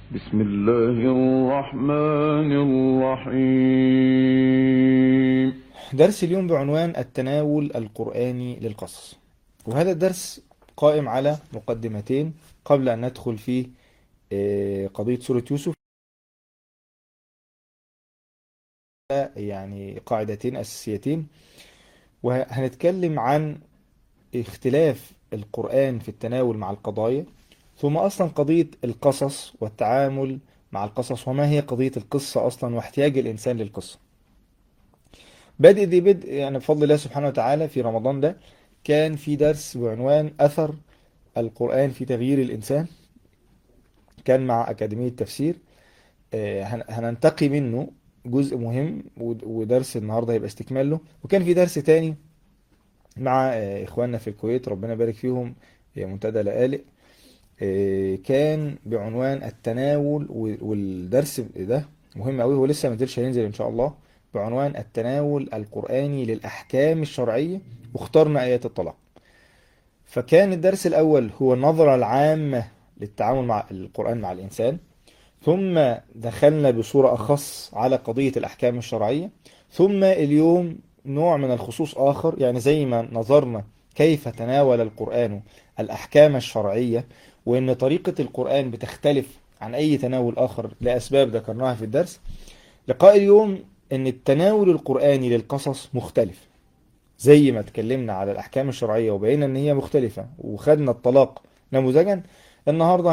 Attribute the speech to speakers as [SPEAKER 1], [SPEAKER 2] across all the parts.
[SPEAKER 1] بسم الله الرحمن الرحيم
[SPEAKER 2] درس اليوم بعنوان التناول القرآني للقصص وهذا الدرس قائم على مقدمتين قبل أن ندخل في آه، قضية سورة يوسف يعني قاعدتين أساسيتين وهنتكلم عن اختلاف القرآن في التناول مع القضايا ثم أصلا قضية القصص والتعامل مع القصص وما هي قضية القصة أصلا واحتياج الإنسان للقصة بادئ ذي بدء يعني بفضل الله سبحانه وتعالى في رمضان ده كان في درس بعنوان أثر القرآن في تغيير الإنسان كان مع أكاديمية تفسير آه، هن- هننتقي منه جزء مهم ود- ودرس النهاردة هيبقى استكمال له وكان في درس تاني مع آه، إخواننا في الكويت ربنا يبارك فيهم آه، منتدى لآلئ آه، كان بعنوان التناول و- والدرس ده مهم قوي هو لسه ما نزلش هينزل ان شاء الله بعنوان التناول القرآني للأحكام الشرعية واخترنا آيات الطلاق فكان الدرس الأول هو النظرة العامة للتعامل مع القرآن مع الإنسان ثم دخلنا بصورة أخص على قضية الأحكام الشرعية ثم اليوم نوع من الخصوص آخر يعني زي ما نظرنا كيف تناول القرآن الأحكام الشرعية وإن طريقة القرآن بتختلف عن أي تناول آخر لأسباب ذكرناها في الدرس لقاء اليوم إن التناول القرآني للقصص مختلف زي ما اتكلمنا على الأحكام الشرعية وبقينا إن هي مختلفة وخدنا الطلاق نموذجا النهاردة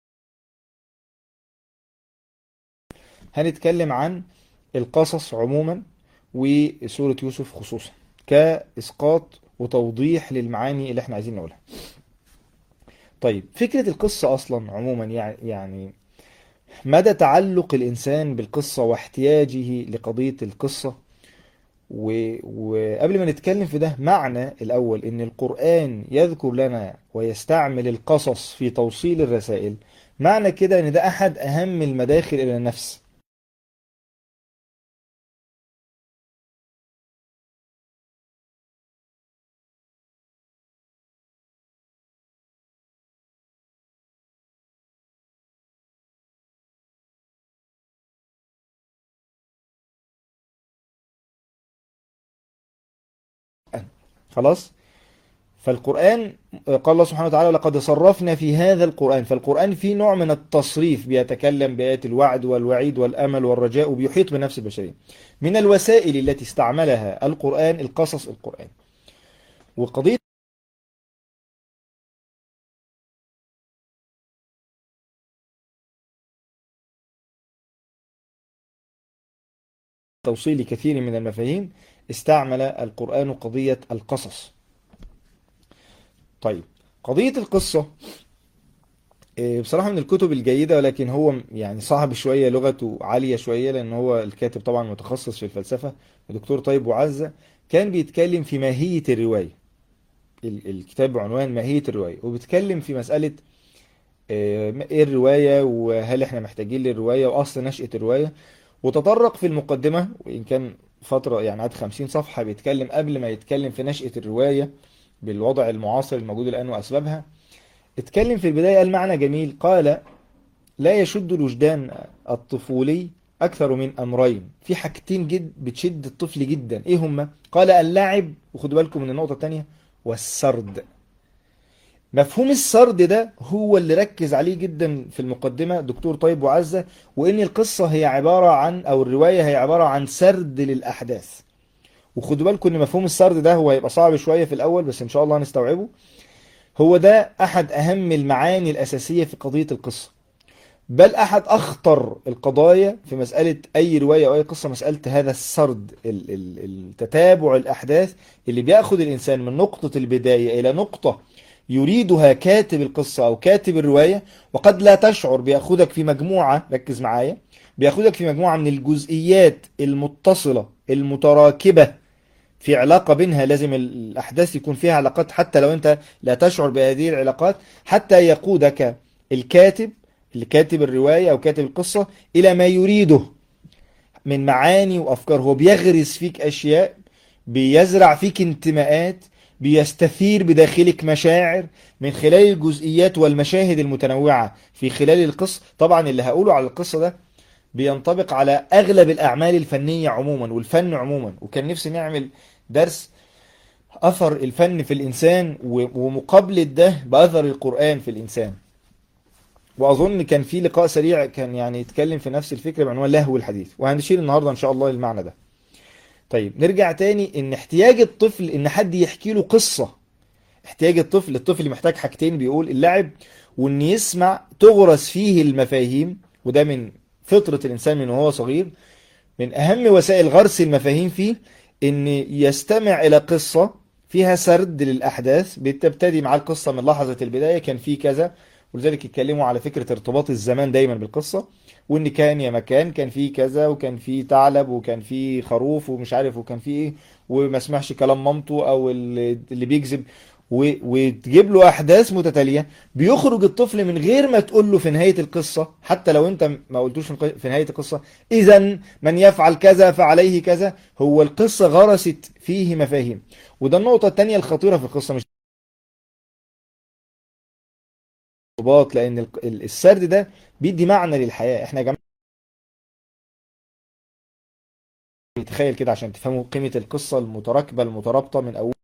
[SPEAKER 2] هنتكلم عن القصص عموما وسورة يوسف خصوصا كإسقاط وتوضيح للمعاني اللي احنا عايزين نقولها طيب فكرة القصة أصلا عموما يعني يعني مدى تعلق الإنسان بالقصة واحتياجه لقضية القصة و... وقبل ما نتكلم في ده معنى الأول إن القرآن يذكر لنا ويستعمل القصص في توصيل الرسائل معنى كده إن ده أحد أهم المداخل إلى النفس خلاص فالقرآن قال الله سبحانه وتعالى لقد صرفنا في هذا القرآن فالقرآن فيه نوع من التصريف بيتكلم بآيات الوعد والوعيد والأمل والرجاء وبيحيط بنفس البشرية من الوسائل التي استعملها القرآن القصص القرآن وقضية توصيل كثير من المفاهيم استعمل القرآن قضية القصص طيب قضية القصة إيه، بصراحة من الكتب الجيدة ولكن هو يعني صعب شوية لغته عالية شوية لأن هو الكاتب طبعا متخصص في الفلسفة الدكتور طيب وعزة كان بيتكلم في ماهية الرواية ال- الكتاب بعنوان ماهية الرواية وبيتكلم في مسألة آه، ايه الرواية وهل احنا محتاجين للرواية وأصل نشأة الرواية وتطرق في المقدمة وإن كان فترة يعني عاد 50 صفحة بيتكلم قبل ما يتكلم في نشأة الرواية بالوضع المعاصر الموجود الآن وأسبابها اتكلم في البداية قال معنى جميل قال لا يشد الوجدان الطفولي أكثر من أمرين في حاجتين جد بتشد الطفل جدا إيه هما؟ قال اللعب وخدوا بالكم من النقطة التانية والسرد مفهوم السرد ده هو اللي ركز عليه جدا في المقدمة دكتور طيب وعزة وإن القصة هي عبارة عن أو الرواية هي عبارة عن سرد للأحداث وخدوا بالكم إن مفهوم السرد ده هو هيبقى صعب شوية في الأول بس إن شاء الله هنستوعبه هو ده أحد أهم المعاني الأساسية في قضية القصة بل أحد أخطر القضايا في مسألة أي رواية أو أي قصة مسألة هذا السرد ال- ال- التتابع الأحداث اللي بياخد الإنسان من نقطة البداية إلى نقطة يريدها كاتب القصة أو كاتب الرواية وقد لا تشعر بياخدك في مجموعة ركز معايا بياخدك في مجموعة من الجزئيات المتصلة المتراكبة في علاقة بينها لازم الأحداث يكون فيها علاقات حتى لو أنت لا تشعر بهذه العلاقات حتى يقودك الكاتب اللي كاتب الرواية أو كاتب القصة إلى ما يريده من معاني وأفكار هو بيغرس فيك أشياء بيزرع فيك انتماءات بيستثير بداخلك مشاعر من خلال الجزئيات والمشاهد المتنوعة في خلال القصة طبعا اللي هقوله على القصة ده بينطبق على أغلب الأعمال الفنية عموما والفن عموما وكان نفسي نعمل درس أثر الفن في الإنسان و- ومقابلة ده بأثر القرآن في الإنسان وأظن كان في لقاء سريع كان يعني يتكلم في نفس الفكرة بعنوان لهو الحديث وهنشير النهاردة إن شاء الله المعنى ده طيب نرجع تاني إن احتياج الطفل إن حد يحكي له قصة احتياج الطفل الطفل محتاج حاجتين بيقول اللعب وإن يسمع تغرس فيه المفاهيم وده من فطرة الإنسان من وهو صغير من أهم وسائل غرس المفاهيم فيه إن يستمع إلى قصة فيها سرد للأحداث بتبتدي مع القصة من لحظة البداية كان في كذا ولذلك يتكلموا على فكرة ارتباط الزمان دايما بالقصة وإن كان يا مكان كان في كذا وكان في ثعلب وكان في خروف ومش عارف وكان في إيه وما سمعش كلام مامته أو اللي اللي بيكذب و- وتجيب له أحداث متتالية بيخرج الطفل من غير ما تقول له في نهاية القصة حتى لو أنت ما قلتوش في الق- في نهاية القصة إذا من يفعل كذا فعليه كذا هو القصة غرست فيه مفاهيم وده النقطة التانية الخطيرة في القصة مش ارتباط لأن ال- ال- السرد ده بيدي معنى للحياة احنا يا جماعة تخيل كده عشان تفهموا قيمة القصة المتراكبة المترابطة من أول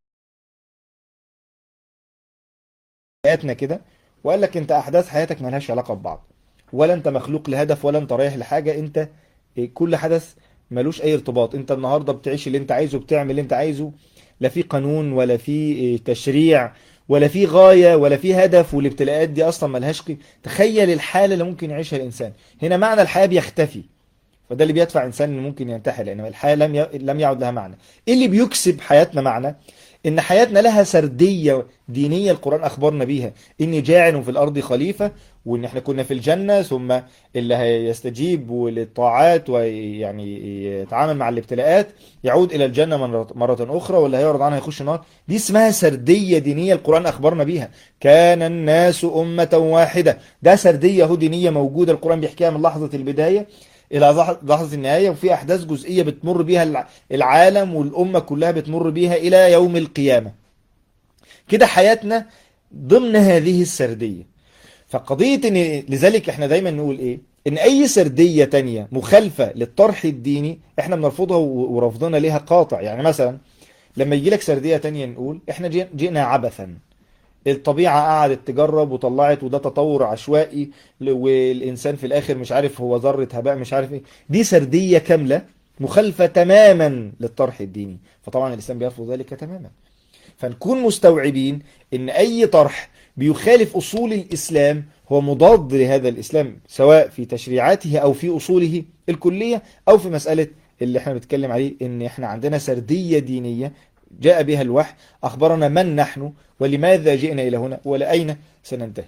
[SPEAKER 2] حياتنا كده وقال لك انت احداث حياتك ملهاش علاقه ببعض ولا انت مخلوق لهدف ولا انت رايح لحاجه انت إيه، كل حدث ملوش اي ارتباط انت النهارده بتعيش اللي انت عايزه بتعمل اللي انت عايزه لا في قانون ولا في إيه، تشريع ولا في غايه ولا في هدف والابتلاءات دي اصلا ملهاش قيمه تخيل الحاله اللي ممكن يعيشها الانسان هنا معنى الحياه بيختفي فده اللي بيدفع انسان انه ممكن ينتحر لان الحياه لم ي... لم يعد لها معنى ايه اللي بيكسب حياتنا معنى ان حياتنا لها سرديه دينيه القران اخبرنا بيها اني جاعل في الارض خليفه وان احنا كنا في الجنه ثم اللي هيستجيب للطاعات ويعني يتعامل مع الابتلاءات يعود الى الجنه مره مرة اخرى واللي هيعرض عنها يخش النار دي اسمها سرديه دينيه القران اخبرنا بيها كان الناس امه واحده ده سرديه اهو دينيه موجوده القران بيحكيها من لحظه البدايه الى لح- لحظه النهايه وفي احداث جزئيه بتمر بيها الع- العالم والامه كلها بتمر بيها الى يوم القيامه كده حياتنا ضمن هذه السرديه فقضيه ان لذلك احنا دايما نقول ايه ان اي سرديه تانية مخالفه للطرح الديني احنا بنرفضها و- ورفضنا ليها قاطع يعني مثلا لما يجي لك سرديه تانية نقول احنا جي- جئنا عبثا الطبيعة قعدت تجرب وطلعت وده تطور عشوائي ل- والإنسان في الآخر مش عارف هو ذرة هباء مش عارف إيه دي سردية كاملة مخالفة تماما للطرح الديني فطبعا الإسلام بيرفض ذلك تماما فنكون مستوعبين إن أي طرح بيخالف أصول الإسلام هو مضاد لهذا الإسلام سواء في تشريعاته أو في أصوله الكلية أو في مسألة اللي احنا بنتكلم عليه إن احنا عندنا سردية دينية جاء بها الوحي أخبرنا من نحن ولماذا جئنا إلى هنا ولأين سننتهي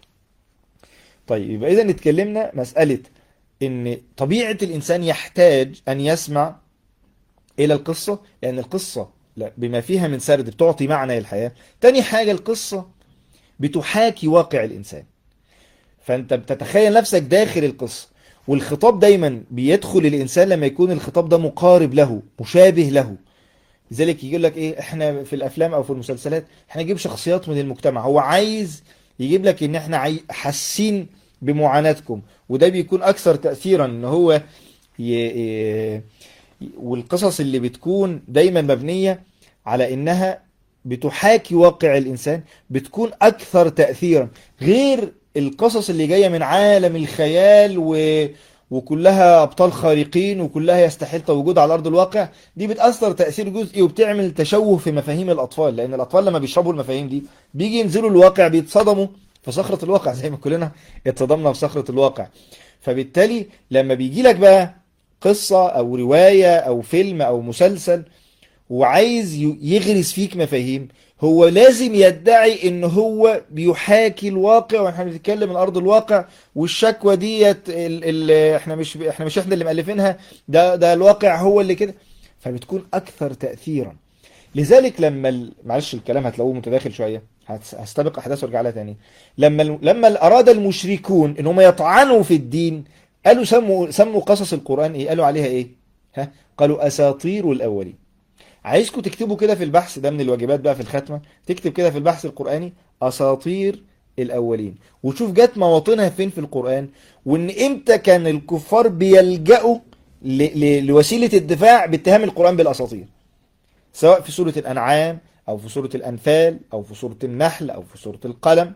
[SPEAKER 2] طيب يبقى إذا اتكلمنا مسألة إن طبيعة الإنسان يحتاج أن يسمع إلى القصة لأن القصة لا- بما فيها من سرد بتعطي معنى للحياة تاني حاجة القصة بتحاكي واقع الإنسان فأنت بتتخيل نفسك داخل القصة والخطاب دايما بيدخل الإنسان لما يكون الخطاب ده مقارب له مشابه له لذلك يقول لك ايه احنا في الافلام او في المسلسلات احنا نجيب شخصيات من المجتمع هو عايز يجيب لك ان احنا عاي... حاسين بمعاناتكم وده بيكون اكثر تأثيرا ان هو ي... ي... والقصص اللي بتكون دايما مبنية على انها بتحاكي واقع الانسان بتكون اكثر تأثيرا غير القصص اللي جاية من عالم الخيال و... وكلها ابطال خارقين وكلها يستحيل وجود على ارض الواقع دي بتأثر تأثير جزئي وبتعمل تشوه في مفاهيم الأطفال لأن الأطفال لما بيشربوا المفاهيم دي بيجي ينزلوا الواقع بيتصدموا في صخرة الواقع زي ما كلنا اتصدمنا في صخرة الواقع فبالتالي لما بيجي لك بقى قصة أو رواية أو فيلم أو مسلسل وعايز ي- يغرس فيك مفاهيم هو لازم يدعي ان هو بيحاكي الواقع واحنا بنتكلم من ارض الواقع والشكوى ديت ال ال احنا مش احنا مش احنا اللي مؤلفينها ده ده الواقع هو اللي كده فبتكون اكثر تأثيرا لذلك لما ال... معلش الكلام هتلاقوه متداخل شويه هت- هستبق احداث وارجع لها تاني لما ال... لما اراد المشركون ان هم يطعنوا في الدين قالوا سموا سموا قصص القرآن ايه قالوا عليها ايه ها قالوا اساطير الاولين عايزكم تكتبوا كده في البحث ده من الواجبات بقى في الختمة تكتب كده في البحث القرآني أساطير الأولين وتشوف جت مواطنها فين في القرآن وإن إمتى كان الكفار بيلجأوا ل- ل- لوسيلة الدفاع باتهام القرآن بالأساطير سواء في سورة الأنعام أو في سورة الأنفال أو في سورة النحل أو في سورة القلم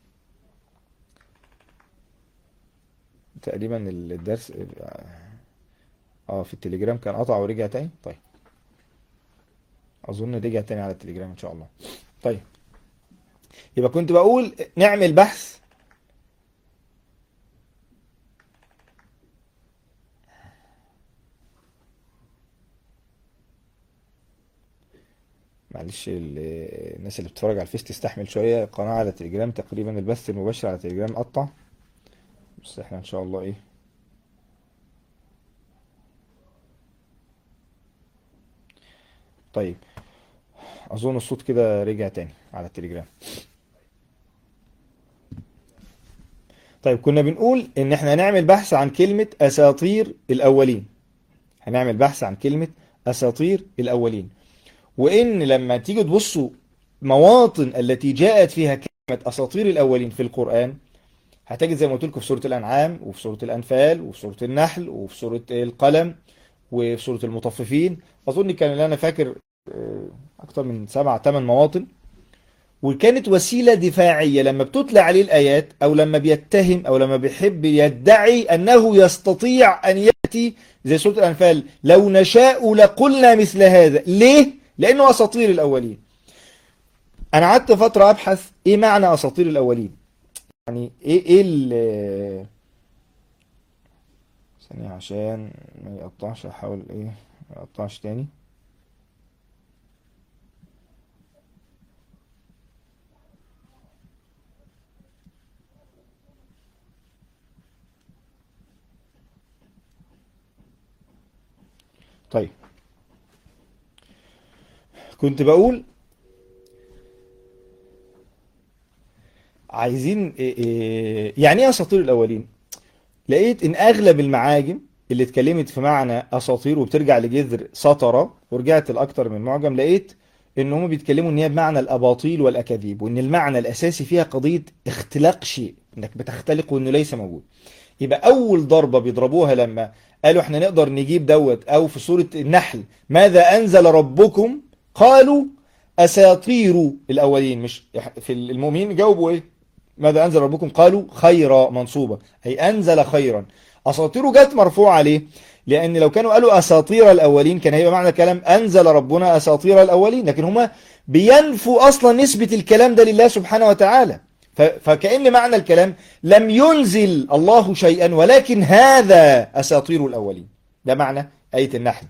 [SPEAKER 2] تقريبا الدرس اه في التليجرام كان قطع ورجع تاني طيب اظن رجع تاني على التليجرام ان شاء الله طيب يبقى كنت بقول نعمل بحث معلش ال- الناس اللي بتتفرج على الفيس تستحمل شوية قناة على التليجرام تقريبا البث المباشر على التليجرام قطع بس احنا ان شاء الله ايه طيب اظن الصوت كده رجع تاني على التليجرام طيب كنا بنقول ان احنا هنعمل بحث عن كلمة اساطير الاولين هنعمل بحث عن كلمة اساطير الاولين وان لما تيجوا تبصوا مواطن التي جاءت فيها كلمة اساطير الاولين في القرآن هتجد زي ما قلت لكم في سورة الانعام وفي سورة الانفال وفي سورة النحل وفي سورة القلم وفي سورة المطففين اظن كان اللي انا فاكر آه، اكتر من سبع ثمان مواطن وكانت وسيلة دفاعية لما بتتلى عليه الآيات أو لما بيتهم أو لما بيحب يدعي أنه يستطيع أن يأتي زي سورة الأنفال لو نشاء لقلنا مثل هذا ليه؟ لأنه أساطير الأولين أنا قعدت فترة أبحث إيه معنى أساطير الأولين يعني إيه إيه ال ثانية عشان ما يقطعش أحاول إيه ما يقطعش تاني طيب كنت بقول عايزين إيه إيه يعني ايه اساطير الاولين لقيت ان اغلب المعاجم اللي اتكلمت في معنى اساطير وبترجع لجذر سطرة ورجعت لاكتر من معجم لقيت ان هم بيتكلموا ان هي بمعنى الاباطيل والاكاذيب وان المعنى الاساسي فيها قضية اختلاق شيء انك بتختلق وانه ليس موجود يبقى اول ضربة بيضربوها لما قالوا احنا نقدر نجيب دوت او في سورة النحل ماذا انزل ربكم قالوا اساطير الاولين مش في المؤمنين جاوبوا ايه ماذا انزل ربكم قالوا خيرا منصوبة اي انزل خيرا اساطير جت مرفوعة ليه لان لو كانوا قالوا اساطير الاولين كان هيبقى معنى الكلام انزل ربنا اساطير الاولين لكن هما بينفوا اصلا نسبة الكلام ده لله سبحانه وتعالى ف- فكأن معنى الكلام لم ينزل الله شيئا ولكن هذا أساطير الأولين ده معنى آية النحل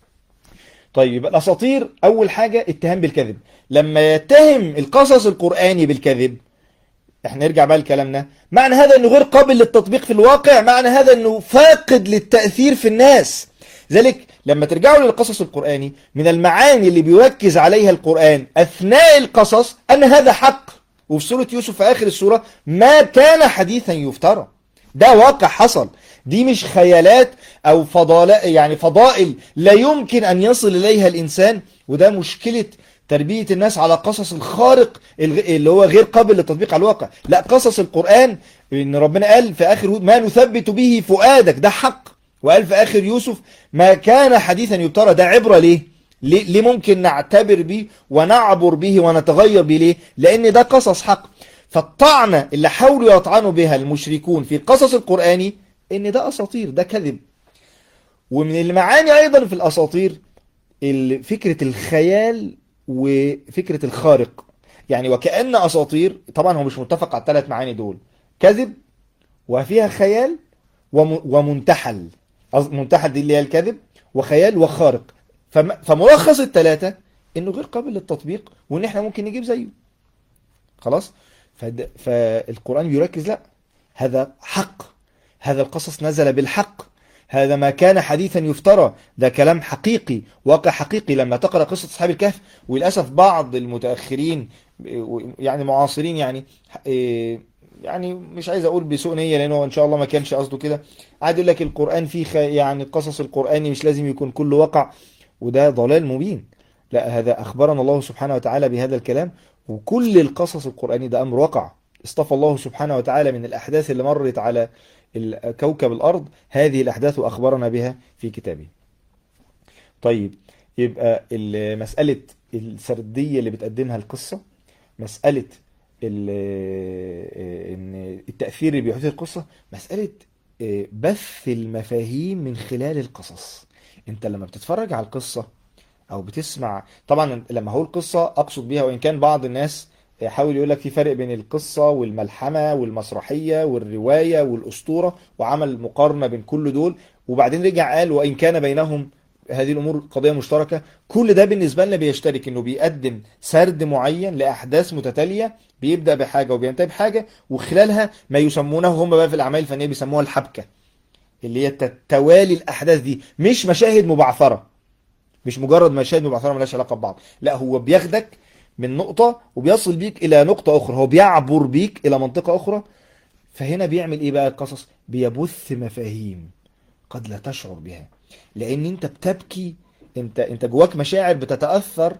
[SPEAKER 2] طيب يبقى الأساطير أول حاجة اتهام بالكذب لما يتهم القصص القرآني بالكذب احنا نرجع بقى لكلامنا معنى هذا انه غير قابل للتطبيق في الواقع معنى هذا انه فاقد للتأثير في الناس ذلك لما ترجعوا للقصص القرآني من المعاني اللي بيركز عليها القرآن أثناء القصص أن هذا حق وفي سورة يوسف في آخر السورة ما كان حديثا يفترى ده واقع حصل دي مش خيالات أو فضائل يعني فضائل لا يمكن أن يصل إليها الإنسان وده مشكلة تربية الناس على قصص الخارق الغ- اللي هو غير قابل للتطبيق على الواقع لا قصص القرآن إن ربنا قال في آخر هود ما نثبت به فؤادك ده حق وقال في آخر يوسف ما كان حديثا يبترى ده عبرة ليه ليه ليه ممكن نعتبر به ونعبر به ونتغير به ليه لأن ده قصص حق فالطعنة اللي حاولوا يطعنوا بها المشركون في القصص القرآني إن ده أساطير ده كذب ومن المعاني أيضا في الأساطير ال- فكرة الخيال وفكرة الخارق يعني وكأن أساطير طبعا هو مش متفق على الثلاث معاني دول كذب وفيها خيال وم- ومنتحل قصد- منتحل دي اللي هي الكذب وخيال وخارق فم- فملخص الثلاثة انه غير قابل للتطبيق وان احنا ممكن نجيب زيه خلاص فد... فالقرآن بيركز لا هذا حق هذا القصص نزل بالحق هذا ما كان حديثا يفترى ده كلام حقيقي واقع حقيقي لما تقرأ قصة أصحاب الكهف وللأسف بعض المتأخرين يعني معاصرين يعني إيه، يعني مش عايز أقول بسوء نية لأنه إن شاء الله ما كانش قصده كده قاعد يقول لك القرآن فيه خ... يعني قصص القرآني مش لازم يكون كله وقع وده ضلال مبين لا هذا أخبرنا الله سبحانه وتعالى بهذا الكلام وكل القصص القرآني ده أمر وقع اصطفى الله سبحانه وتعالى من الأحداث اللي مرت على ال- كوكب الأرض هذه الأحداث وأخبرنا بها في كتابه طيب يبقى ال- مسألة السردية اللي بتقدمها القصة مسألة ال- إن التأثير اللي بيحدث القصة مسألة آه، بث المفاهيم من خلال القصص انت لما بتتفرج على القصة او بتسمع طبعا لما هقول قصة اقصد بيها وان كان بعض الناس حاول يقول لك في فرق بين القصة والملحمة والمسرحية والرواية والأسطورة وعمل مقارنة بين كل دول وبعدين رجع قال وإن كان بينهم هذه الأمور قضية مشتركة كل ده بالنسبة لنا بيشترك إنه بيقدم سرد معين لأحداث متتالية بيبدأ بحاجة وبينتهي بحاجة وخلالها ما يسمونه هم بقى في الأعمال الفنية بيسموها الحبكة اللي هي ت- توالي الأحداث دي مش مشاهد مبعثرة مش مجرد مشاهد مبعثرة ملهاش علاقة ببعض لا هو بياخدك من نقطة وبيصل بيك إلى نقطة أخرى هو بيعبر بيك إلى منطقة أخرى فهنا بيعمل إيه بقى القصص بيبث مفاهيم قد لا تشعر بها لأن أنت بتبكي أنت أنت جواك مشاعر بتتأثر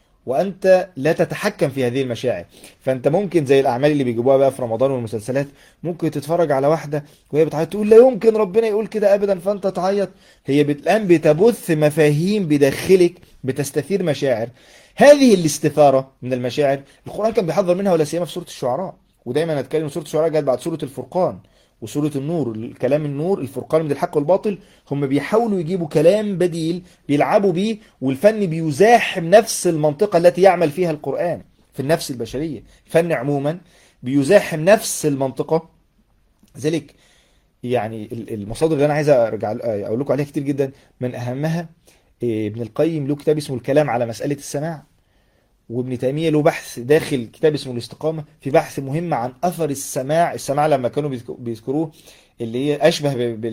[SPEAKER 2] وأنت لا تتحكم في هذه المشاعر فأنت ممكن زي الأعمال اللي بيجيبوها بقى في رمضان والمسلسلات ممكن تتفرج على واحدة وهي بتعيط تقول لا يمكن ربنا يقول كده أبدا فأنت تعيط هي الآن بتبث مفاهيم بداخلك بتستثير مشاعر هذه الاستثارة من المشاعر القرآن كان بيحذر منها ولا سيما في سورة الشعراء ودايما هتكلم سورة الشعراء جت بعد سورة الفرقان وسورة النور الكلام النور الفرقان من الحق والباطل هم بيحاولوا يجيبوا كلام بديل بيلعبوا بيه والفن بيزاحم نفس المنطقة التي يعمل فيها القرآن في النفس البشرية الفن عموما بيزاحم نفس المنطقة ذلك يعني ال- المصادر اللي انا عايز ارجع اقول لكم عليها كتير جدا من اهمها إيه، ابن القيم له كتاب اسمه الكلام على مسألة السماع وابن تيمية له بحث داخل كتاب اسمه الاستقامة في بحث مهم عن أثر السماع السماع لما كانوا بيذك- بيذكروه اللي هي أشبه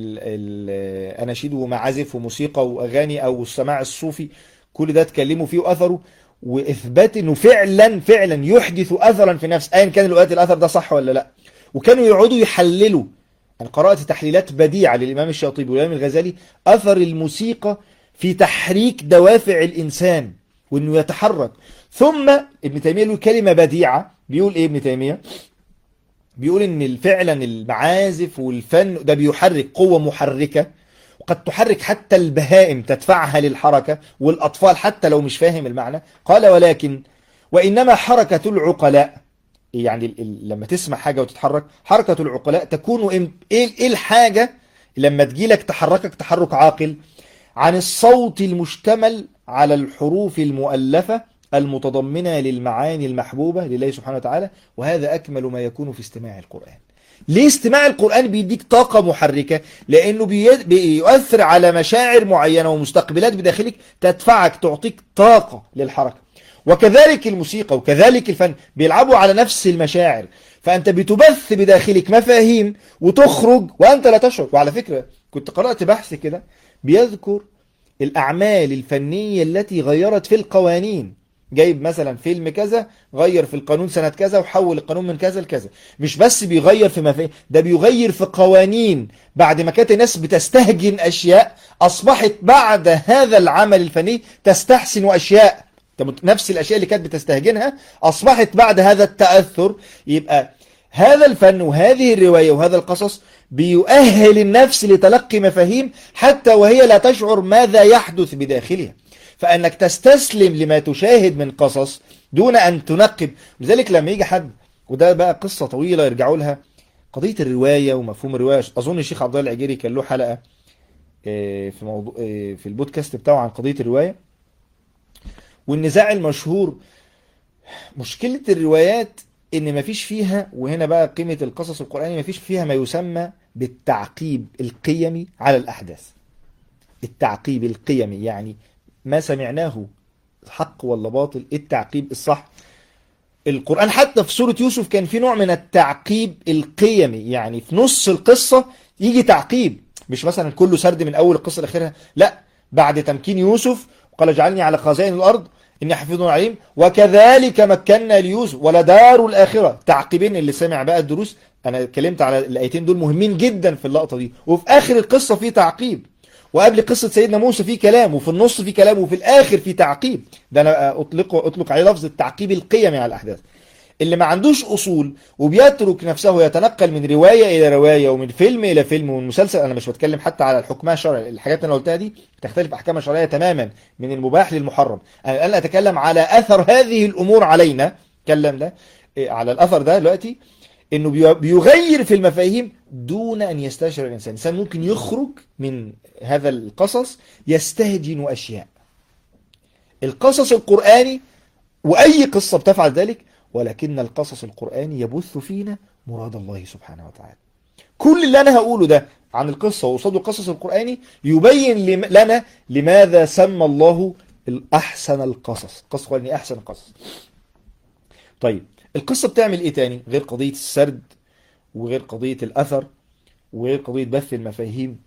[SPEAKER 2] بالأناشيد ومعازف وموسيقى وأغاني أو السماع الصوفي كل ده اتكلموا فيه وأثره وإثبات إنه فعلا فعلا يحدث أثرا في نفس أيا كان الوقت الأثر ده صح ولا لا وكانوا يقعدوا يحللوا أنا قرأت تحليلات بديعة للإمام الشاطبي والإمام الغزالي أثر الموسيقى في تحريك دوافع الإنسان وإنه يتحرك ثم ابن تيمية له كلمة بديعة بيقول إيه ابن تيمية بيقول إن فعلا المعازف والفن ده بيحرك قوة محركة وقد تحرك حتى البهائم تدفعها للحركة والأطفال حتى لو مش فاهم المعنى قال ولكن وإنما حركة العقلاء يعني ال- ال- لما تسمع حاجة وتتحرك حركة العقلاء تكون إم- ايه إيه الحاجة لما تجيلك تحركك تحرك عاقل عن الصوت المشتمل على الحروف المؤلفة المتضمنة للمعاني المحبوبة لله سبحانه وتعالى وهذا أكمل ما يكون في استماع القرآن ليه استماع القرآن بيديك طاقة محركة لأنه بي- بيؤثر على مشاعر معينة ومستقبلات بداخلك تدفعك تعطيك طاقة للحركة وكذلك الموسيقى وكذلك الفن بيلعبوا على نفس المشاعر فأنت بتبث بداخلك مفاهيم وتخرج وأنت لا تشعر وعلى فكرة كنت قرأت بحث كده بيذكر الأعمال الفنية التي غيرت في القوانين جايب مثلا فيلم كذا غير في القانون سنة كذا وحول القانون من كذا لكذا مش بس بيغير في مفاهيم ده بيغير في قوانين بعد ما كانت الناس بتستهجن أشياء أصبحت بعد هذا العمل الفني تستحسن أشياء طب نفس الأشياء اللي كانت بتستهجنها أصبحت بعد هذا التأثر يبقى هذا الفن وهذه الرواية وهذا القصص بيؤهل النفس لتلقي مفاهيم حتى وهي لا تشعر ماذا يحدث بداخلها فأنك تستسلم لما تشاهد من قصص دون أن تنقب لذلك لما يجي حد وده بقى قصة طويلة يرجعوا لها قضية الرواية ومفهوم الرواية أظن الشيخ عبد الله العجيري كان له حلقة آه، في موضوع آه، في البودكاست بتاعه عن قضية الرواية والنزاع المشهور مشكلة الروايات ان مفيش فيها وهنا بقى قيمة القصص القرآني مفيش فيها ما يسمى بالتعقيب القيمي على الأحداث التعقيب القيمي يعني ما سمعناه حق ولا باطل التعقيب الصح القرآن حتى في سورة يوسف كان في نوع من التعقيب القيمي يعني في نص القصة يجي تعقيب مش مثلا كله سرد من أول القصة لآخرها لا بعد تمكين يوسف قال اجعلني على خزائن الأرض إني حفيظ عليم وكذلك مكنا ليوسف ولدار الآخرة تعقيبين اللي سمع بقى الدروس أنا اتكلمت على الآيتين دول مهمين جدا في اللقطة دي وفي آخر القصة في تعقيب وقبل قصة سيدنا موسى في كلام وفي النص في كلام وفي الآخر في تعقيب ده أنا أطلق أطلق عليه لفظ التعقيب القيمي على الأحداث اللي ما عندوش أصول وبيترك نفسه يتنقل من رواية إلى رواية ومن فيلم إلى فيلم ومن مسلسل أنا مش بتكلم حتى على الحكمة الشرعي الحاجات اللي أنا قلتها دي تختلف أحكامها الشرعية تماما من المباح للمحرم أنا الآن أتكلم على أثر هذه الأمور علينا كلم ده إيه، على الأثر ده دلوقتي انه بي- بيغير في المفاهيم دون ان يستشعر الانسان الانسان ممكن يخرج من هذا القصص يستهجن اشياء القصص القرآني واي قصة بتفعل ذلك ولكن القصص القرآني يبث فينا مراد الله سبحانه وتعالى كل اللي انا هقوله ده عن القصة وقصاد القصص القرآني يبين لم- لنا لماذا سمى الله الأحسن القصص القصص القرآني أحسن القصص طيب القصة بتعمل ايه تاني غير قضية السرد وغير قضية الأثر وغير قضية بث المفاهيم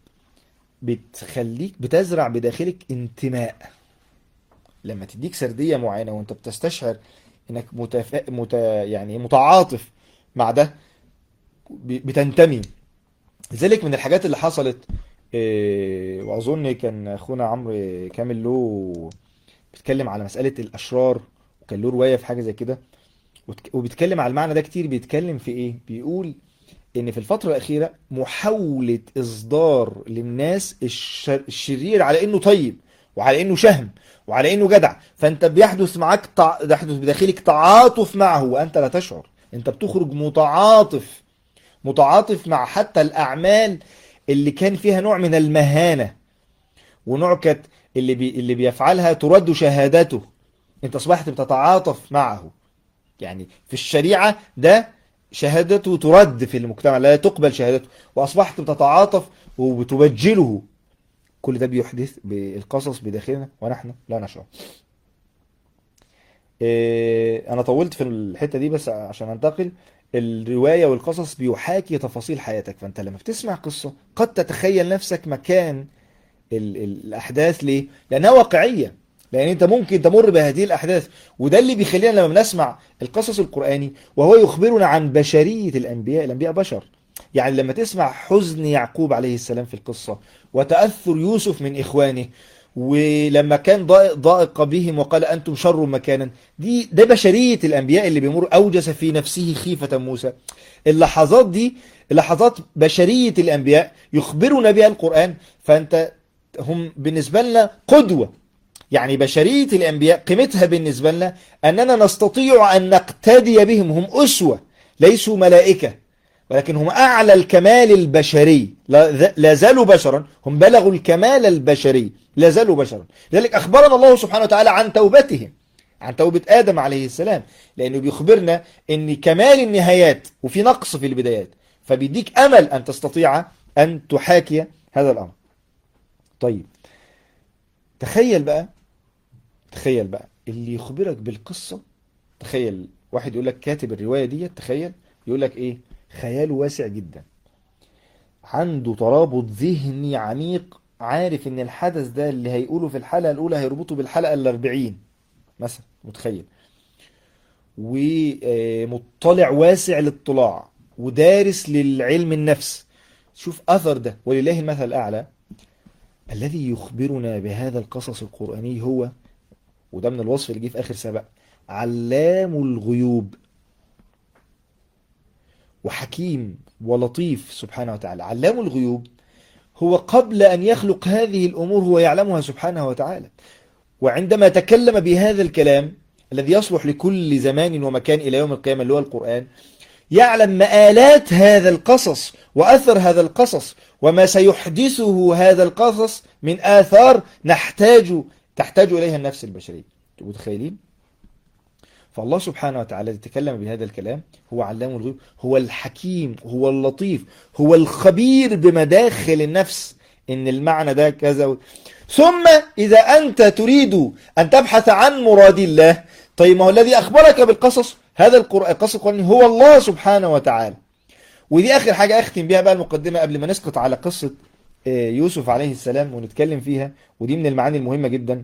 [SPEAKER 2] بتخليك بتزرع بداخلك انتماء لما تديك سردية معينة وانت بتستشعر انك متفا... مت... يعني متعاطف مع ده ب- بتنتمي لذلك من الحاجات اللي حصلت إيه، واظن كان اخونا عمرو كامل له بيتكلم على مسألة الاشرار وكان له رواية في حاجة زي كده وتك- وبيتكلم على المعنى ده كتير بيتكلم في ايه بيقول ان في الفترة الأخيرة محاولة إصدار للناس الشر... الشرير على انه طيب وعلى انه شهم وعلى انه جدع فانت بيحدث معاك تع... يحدث بداخلك تعاطف معه وانت لا تشعر انت بتخرج متعاطف متعاطف مع حتى الأعمال اللي كان فيها نوع من المهانة ونوع كانت اللي بي... اللي بيفعلها ترد شهادته انت اصبحت بتتعاطف معه يعني في الشريعة ده شهادته ترد في المجتمع لا تقبل شهادته وأصبحت بتتعاطف وبتبجله كل ده بيحدث بالقصص بداخلنا ونحن لا نشعر إيه، أنا طولت في الحتة دي بس عشان أنتقل الرواية والقصص بيحاكي تفاصيل حياتك فأنت لما بتسمع قصة قد تتخيل نفسك مكان ال- ال- الأحداث ليه؟ لأنها واقعية لأن أنت ممكن تمر بهذه الأحداث وده اللي بيخلينا لما بنسمع القصص القرآني وهو يخبرنا عن بشرية الأنبياء الأنبياء بشر يعني لما تسمع حزن يعقوب عليه السلام في القصة وتأثر يوسف من إخوانه ولما كان ضائق, ضائق بهم وقال أنتم شر مكانا دي ده بشرية الأنبياء اللي بيمر أوجس في نفسه خيفة موسى اللحظات دي لحظات بشرية الأنبياء يخبرنا بها القرآن فأنت هم بالنسبة لنا قدوة يعني بشرية الأنبياء قيمتها بالنسبة لنا أننا نستطيع أن نقتدي بهم هم أسوة ليسوا ملائكة ولكن هم أعلى الكمال البشري لا لا زالوا بشرا هم بلغوا الكمال البشري لا زالوا بشرا لذلك أخبرنا الله سبحانه وتعالى عن توبتهم عن توبة آدم عليه السلام لأنه بيخبرنا أن كمال النهايات وفي نقص في البدايات فبيديك أمل أن تستطيع أن تحاكي هذا الأمر طيب تخيل بقى تخيل بقى اللي يخبرك بالقصة تخيل واحد يقول لك كاتب الرواية دي تخيل يقول لك ايه خياله واسع جدا عنده ترابط ذهني عميق عارف ان الحدث ده اللي هيقوله في الحلقة الاولى هيربطه بالحلقة الاربعين مثلا متخيل ومطلع واسع الاطلاع ودارس للعلم النفس شوف اثر ده ولله المثل الاعلى الذي يخبرنا بهذا القصص القرآني هو وده من الوصف اللي جه في آخر سبق علام الغيوب وحكيم ولطيف سبحانه وتعالى علام الغيوب هو قبل أن يخلق هذه الأمور هو يعلمها سبحانه وتعالى وعندما تكلم بهذا الكلام الذي يصلح لكل زمان ومكان إلى يوم القيامة اللي هو القرآن يعلم مآلات هذا القصص وأثر هذا القصص وما سيحدثه هذا القصص من آثار نحتاج تحتاج إليها النفس البشرية متخيلين؟ فالله سبحانه وتعالى الذي تكلم بهذا الكلام هو علام الغيوب هو الحكيم هو اللطيف هو الخبير بمداخل النفس إن المعنى ده كذا و... ثم إذا أنت تريد أن تبحث عن مراد الله طيب ما هو الذي أخبرك بالقصص هذا القرآن القصص القرآني هو الله سبحانه وتعالى ودي آخر حاجة أختم بيها بقى المقدمة قبل ما نسقط على قصة يوسف عليه السلام ونتكلم فيها ودي من المعاني المهمة جدا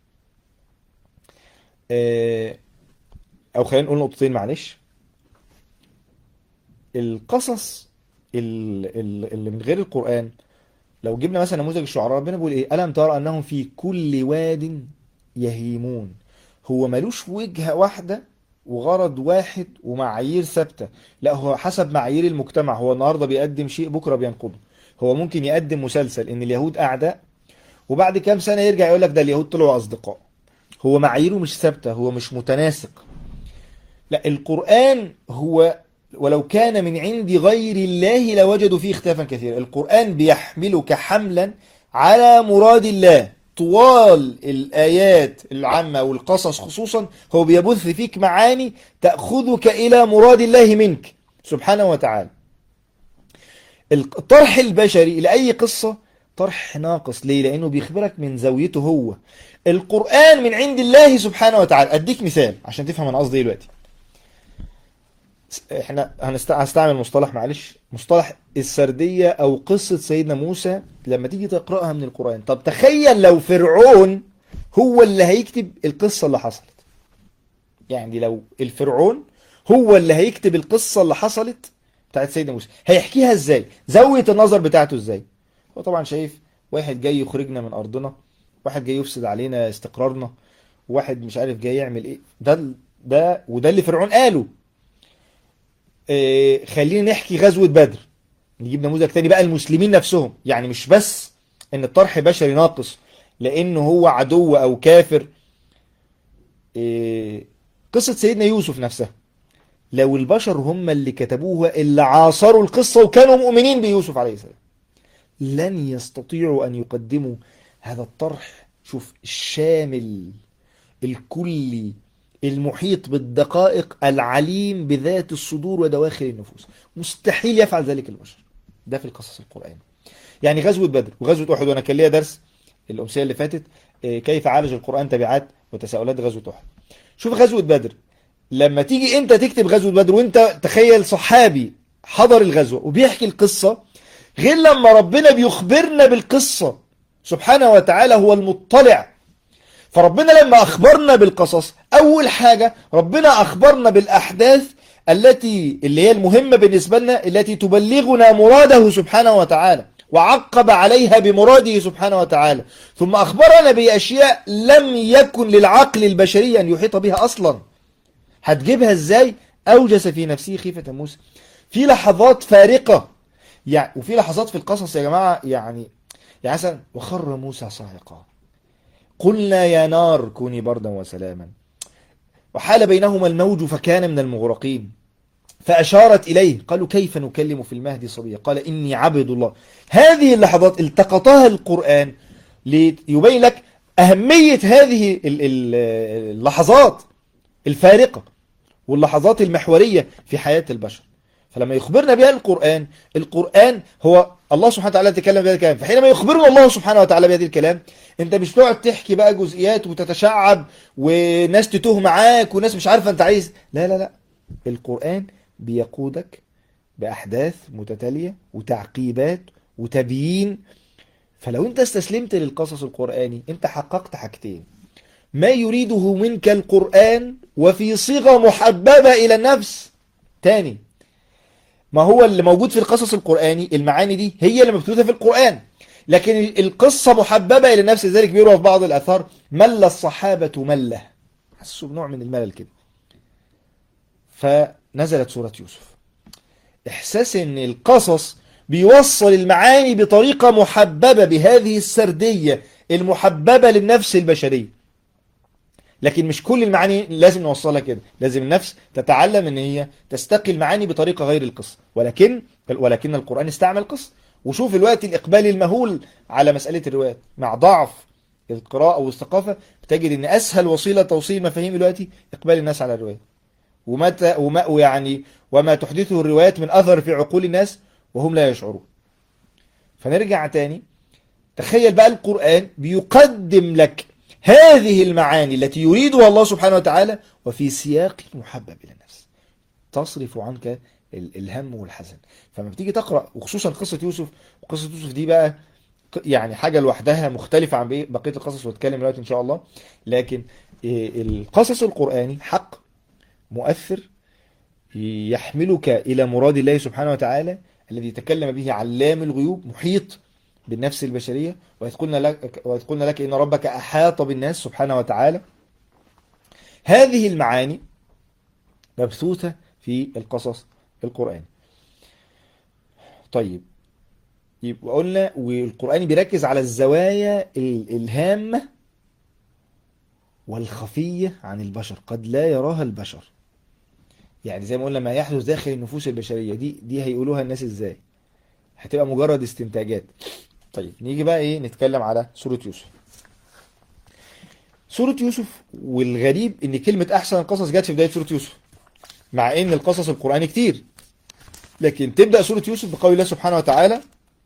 [SPEAKER 2] أو خلينا نقول نقطتين معلش القصص اللي من غير القرآن لو جبنا مثلا نموذج الشعراء ربنا بيقول ايه ألم ترى أنهم في كل واد يهيمون هو ملوش وجهة واحدة وغرض واحد ومعايير ثابتة لا هو حسب معايير المجتمع هو النهاردة بيقدم شيء بكرة بينقضه هو ممكن يقدم مسلسل ان اليهود اعداء وبعد كام سنة يرجع يقول لك ده اليهود طلعوا اصدقاء هو معاييره مش ثابتة هو مش متناسق لا القرآن هو ولو كان من عند غير الله لوجدوا فيه اختلافا كثيرا القرآن بيحملك حملا على مراد الله طوال الآيات العامة والقصص خصوصا هو بيبث فيك معاني تأخذك إلى مراد الله منك سبحانه وتعالى الطرح البشري لأي قصة طرح ناقص ليه؟ لأنه بيخبرك من زاويته هو القرآن من عند الله سبحانه وتعالى أديك مثال عشان تفهم أنا قصدي إيه دلوقتي احنا هنست... هستعمل مصطلح معلش مصطلح السردية او قصة سيدنا موسى لما تيجي تقرأها من القرآن طب تخيل لو فرعون هو اللي هيكتب القصة اللي حصلت يعني لو الفرعون هو اللي هيكتب القصة اللي حصلت بتاعت سيدنا موسى هيحكيها ازاي زاوية النظر بتاعته ازاي هو طبعا شايف واحد جاي يخرجنا من ارضنا واحد جاي يفسد علينا استقرارنا واحد مش عارف جاي يعمل ايه ده ده وده اللي فرعون قاله آه، خلينا نحكي غزوة بدر نجيب نموذج تاني بقى المسلمين نفسهم يعني مش بس ان الطرح بشري ناقص لانه هو عدو او كافر آه، قصة سيدنا يوسف نفسها لو البشر هم اللي كتبوها اللي عاصروا القصة وكانوا مؤمنين بيوسف عليه السلام لن يستطيعوا ان يقدموا هذا الطرح شوف الشامل الكلي المحيط بالدقائق العليم بذات الصدور ودواخل النفوس مستحيل يفعل ذلك البشر ده في القصص القرآني يعني غزوة بدر وغزوة أحد وأنا كان ليا درس الأمسية اللي فاتت آه، كيف عالج القرآن تبعات وتساؤلات غزوة أحد شوف غزوة بدر لما تيجي انت تكتب غزوة بدر وانت تخيل صحابي حضر الغزوة وبيحكي القصة غير لما ربنا بيخبرنا بالقصة سبحانه وتعالى هو المطلع فربنا لما أخبرنا بالقصص أول حاجة ربنا أخبرنا بالأحداث التي اللي هي المهمة بالنسبة لنا التي تبلغنا مراده سبحانه وتعالى وعقب عليها بمراده سبحانه وتعالى ثم أخبرنا بأشياء لم يكن للعقل البشري أن يحيط بها أصلا هتجيبها إزاي أوجس في نفسه خيفة موسى في لحظات فارقة يعني وفي لحظات في القصص يا جماعة يعني يعني مثلا وخر موسى صاعقا قلنا يا نار كوني بردا وسلاما وحال بينهما الموج فكان من المغرقين فأشارت إليه قالوا كيف نكلم في المهد صبيا قال إني عبد الله هذه اللحظات التقطها القرآن ليبين لك أهمية هذه ال- ال- اللحظات الفارقة واللحظات المحورية في حياة البشر فلما يخبرنا بها القرآن القرآن هو الله سبحانه وتعالى يتكلم بهذا الكلام فحينما يخبرنا الله سبحانه وتعالى بهذه الكلام انت مش تقعد تحكي بقى جزئيات وتتشعب وناس تتوه معاك وناس مش عارفة انت عايز لا لا لا القرآن بيقودك بأحداث متتالية وتعقيبات وتبيين فلو انت استسلمت للقصص القرآني انت حققت حاجتين ما يريده منك القرآن وفي صيغة محببة إلى النفس تاني ما هو اللي موجود في القصص القرآني المعاني دي هي اللي مبثوثة في القرآن لكن القصة محببة إلى النفس لذلك بيروى في بعض الآثار مل الصحابة ملة حسوا بنوع من الملل كده فنزلت سورة يوسف إحساس إن القصص بيوصل المعاني بطريقة محببة بهذه السردية المحببة للنفس البشرية لكن مش كل المعاني لازم نوصلها كده لازم النفس تتعلم ان هي تستقي المعاني بطريقة غير القصة ولكن ولكن القرآن استعمل قصة وشوف الوقت الإقبال المهول على مسألة الروايات مع ضعف القراءة والثقافة بتجد ان اسهل وسيلة توصيل مفاهيم دلوقتي اقبال الناس على الروايات ومتى وما ويعني وما تحدثه الروايات من اثر في عقول الناس وهم لا يشعرون فنرجع تاني تخيل بقى القرآن بيقدم لك هذه المعاني التي يريدها الله سبحانه وتعالى وفي سياق محبب إلى النفس تصرف عنك ال- الهم والحزن فلما بتيجي تقرأ وخصوصا قصة يوسف وقصة يوسف دي بقى ق- يعني حاجة لوحدها مختلفة عن بقية بقية القصص واتكلم دلوقتي إن شاء الله لكن إيه، القصص القرآني حق مؤثر يحملك إلى مراد الله سبحانه وتعالى الذي تكلم به علام الغيوب محيط بالنفس البشرية وإذ قلنا لك, وإذ قلنا لك إن ربك أحاط بالناس سبحانه وتعالى هذه المعاني مبثوثة في القصص القرآني طيب يبقى قلنا والقرآن بيركز على الزوايا ال- الهامة والخفية عن البشر قد لا يراها البشر يعني زي ما قلنا ما يحدث داخل النفوس البشرية دي دي هيقولوها الناس ازاي هتبقى مجرد استنتاجات طيب نيجي بقى ايه نتكلم على سورة يوسف سورة يوسف والغريب ان كلمة احسن القصص جت في بداية سورة يوسف مع ان القصص القرآني كتير لكن تبدأ سورة يوسف بقول الله سبحانه وتعالى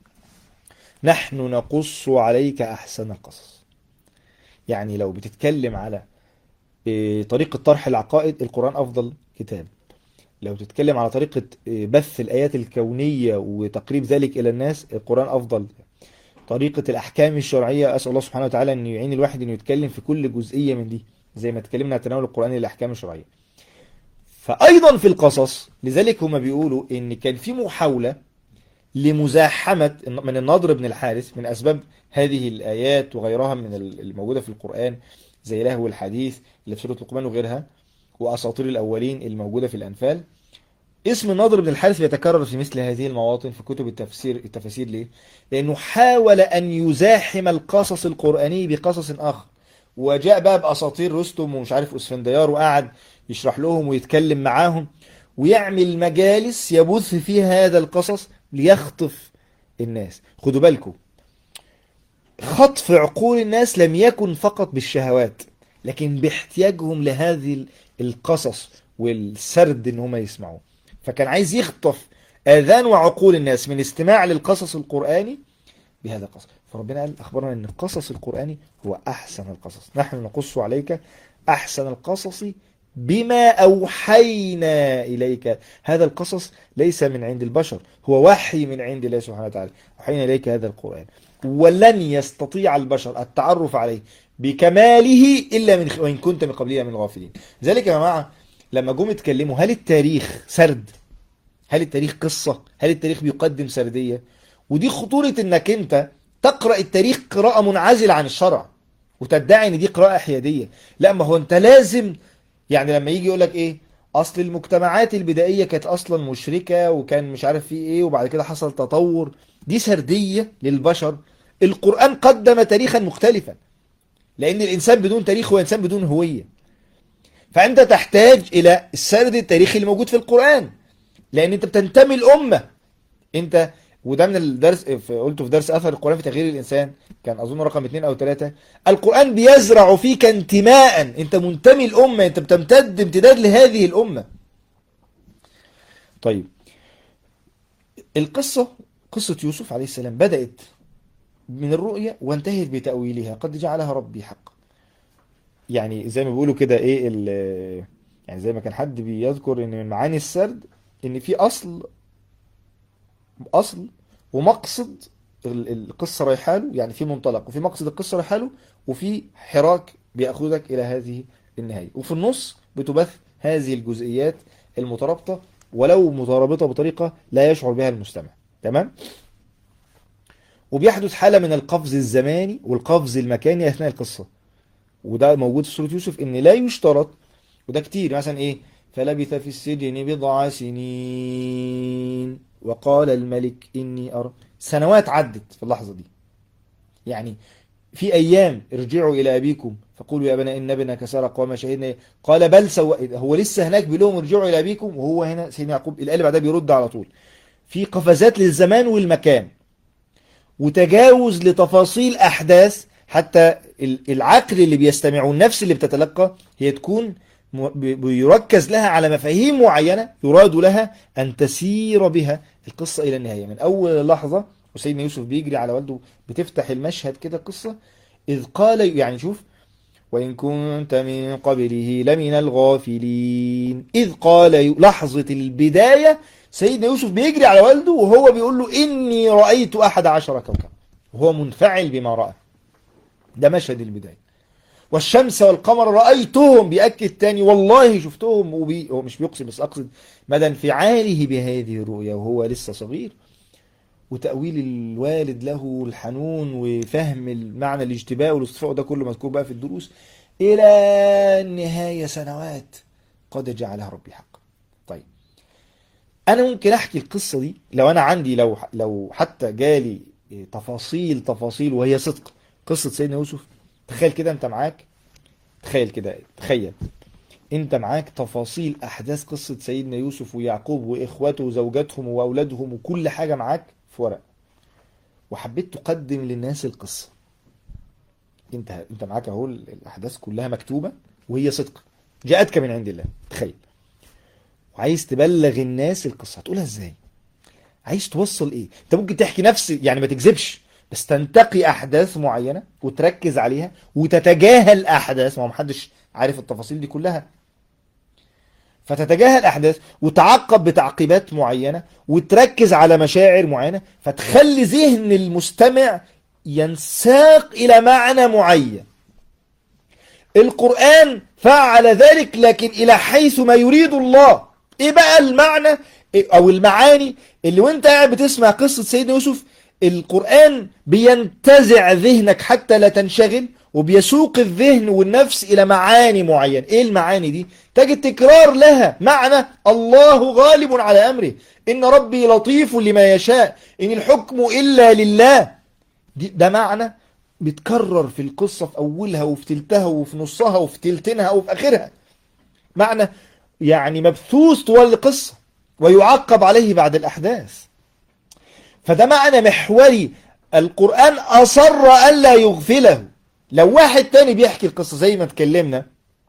[SPEAKER 2] نحن نقص عليك احسن القصص يعني لو بتتكلم على إيه، طريقة طرح العقائد القرآن افضل كتاب لو تتكلم على طريقة إيه، بث الآيات الكونية وتقريب ذلك إلى الناس القرآن أفضل طريقة الأحكام الشرعية أسأل الله سبحانه وتعالى أن يعين الواحد أنه يتكلم في كل جزئية من دي زي ما اتكلمنا عن تناول القرآن للأحكام الشرعية فأيضا في القصص لذلك هما بيقولوا أن كان في محاولة لمزاحمة من النضر بن الحارث من أسباب هذه الآيات وغيرها من الموجودة في القرآن زي لهو الحديث اللي في سورة لقمان وغيرها وأساطير الأولين الموجودة في الأنفال اسم النضر بن الحارث بيتكرر في مثل هذه المواطن في كتب التفسير التفاسير ليه؟ لأنه حاول أن يزاحم القصص القرآني بقصص آخر وجاء بقى بأساطير رستم ومش عارف اسفنديار وقعد يشرح لهم ويتكلم معاهم ويعمل مجالس يبث فيها هذا القصص ليخطف الناس خدوا بالكم خطف عقول الناس لم يكن فقط بالشهوات لكن باحتياجهم لهذه القصص والسرد ان هم يسمعوه فكان عايز يخطف اذان وعقول الناس من استماع للقصص القرآني بهذا القصص فربنا قال اخبرنا ان القصص القرآني هو احسن القصص نحن نقص عليك احسن القصص بما اوحينا اليك هذا القصص ليس من عند البشر هو وحي من عند الله سبحانه وتعالى اوحينا اليك هذا القرآن ولن يستطيع البشر التعرف عليه بكماله الا من وان كنت من قبلها من الغافلين ذلك يا جماعه لما جم اتكلموا هل التاريخ سرد هل التاريخ قصة هل التاريخ بيقدم سردية ودي خطورة انك انت تقرأ التاريخ قراءة منعزلة عن الشرع وتدعي ان دي قراءة حيادية لا ما هو انت لازم يعني لما يجي يقولك ايه اصل المجتمعات البدائية كانت اصلا مشركة وكان مش عارف فيه ايه وبعد كده حصل تطور دي سردية للبشر القرآن قدم تاريخا مختلفا لان الانسان بدون تاريخ هو انسان بدون هوية فانت تحتاج الى السرد التاريخي اللي موجود في القرآن لان انت بتنتمي الامة انت وده من الدرس في- قلته في درس اثر القرآن في تغيير الانسان كان اظن رقم اثنين او ثلاثة القرآن بيزرع فيك انتماء انت منتمي الامة انت بتمتد امتداد لهذه الامة طيب القصة قصة يوسف عليه السلام بدأت من الرؤية وانتهت بتأويلها قد جعلها ربي حق يعني زي ما بيقولوا كده ايه ال- يعني زي ما كان حد بيذكر ان من معاني السرد ان في اصل اصل ومقصد ال- القصة رايحة له يعني في منطلق وفي مقصد القصة رايحة له وفي حراك بياخدك الى هذه النهاية وفي النص بتبث هذه الجزئيات المترابطة ولو مترابطة بطريقة لا يشعر بها المستمع تمام وبيحدث حالة من القفز الزماني والقفز المكاني أثناء القصة وده موجود في سورة يوسف إن لا يشترط وده كتير مثلا إيه فلبث في السجن بضع سنين وقال الملك إني أرى سنوات عدت في اللحظة دي يعني في أيام ارجعوا إلى أبيكم فقولوا يا أبنا إن ابنك سرق وما شهدنا قال بل سوى هو لسه هناك بيقول لهم ارجعوا إلى أبيكم وهو هنا سيدنا يعقوب الآية اللي بعدها بيرد على طول في قفزات للزمان والمكان وتجاوز لتفاصيل أحداث حتى ال- العقل اللي بيستمعه النفس اللي بتتلقى هي تكون م- بي- بيركز لها على مفاهيم معينة يراد لها أن تسير بها القصة إلى النهاية من أول لحظة وسيدنا يوسف بيجري على والده بتفتح المشهد كده قصة إذ قال يعني شوف وإن كنت من قبله لمن الغافلين إذ قال ي- لحظة البداية سيدنا يوسف بيجري على والده وهو بيقول له إني رأيت أحد عشر كوكب وهو منفعل بما رأى ده مشهد البداية والشمس والقمر رأيتهم بيأكد تاني والله شفتهم وبي... هو مش بيقسم بس أقصد مدى انفعاله بهذه الرؤيا وهو لسه صغير وتأويل الوالد له الحنون وفهم المعنى الاجتباء والاصطفاء ده كله مذكور بقى في الدروس إلى النهاية سنوات قد جعلها ربي حقا طيب أنا ممكن أحكي القصة دي لو أنا عندي لو لو حتى جالي تفاصيل تفاصيل وهي صدق قصة سيدنا يوسف تخيل كده أنت معاك تخيل كده تخيل انت معاك تفاصيل احداث قصة سيدنا يوسف ويعقوب واخواته وزوجاتهم واولادهم وكل حاجة معاك في ورق وحبيت تقدم للناس القصة انت انت معاك اهو الاحداث كلها مكتوبة وهي صدق جاءتك من عند الله تخيل وعايز تبلغ الناس القصة هتقولها ازاي عايز توصل ايه انت ممكن تحكي نفس يعني ما تكذبش بس تنتقي احداث معينة وتركز عليها وتتجاهل احداث ما هو محدش عارف التفاصيل دي كلها فتتجاهل احداث وتعقب بتعقيبات معينة وتركز على مشاعر معينة فتخلي ذهن المستمع ينساق الى معنى معين القرآن فعل ذلك لكن الى حيث ما يريد الله ايه بقى المعنى او المعاني اللي وانت قاعد بتسمع قصة سيدنا يوسف القرآن بينتزع ذهنك حتى لا تنشغل وبيسوق الذهن والنفس إلى معاني معين إيه المعاني دي؟ تجد تكرار لها معنى الله غالب على أمره إن ربي لطيف لما يشاء إن الحكم إلا لله دي ده معنى بيتكرر في القصة في أولها وفي تلتها وفي نصها وفي تلتينها وفي آخرها معنى يعني مبثوث طوال القصة ويعقب عليه بعد الأحداث فده معنى محوري القرآن أصر ألا يغفله لو واحد تاني بيحكي القصة زي ما اتكلمنا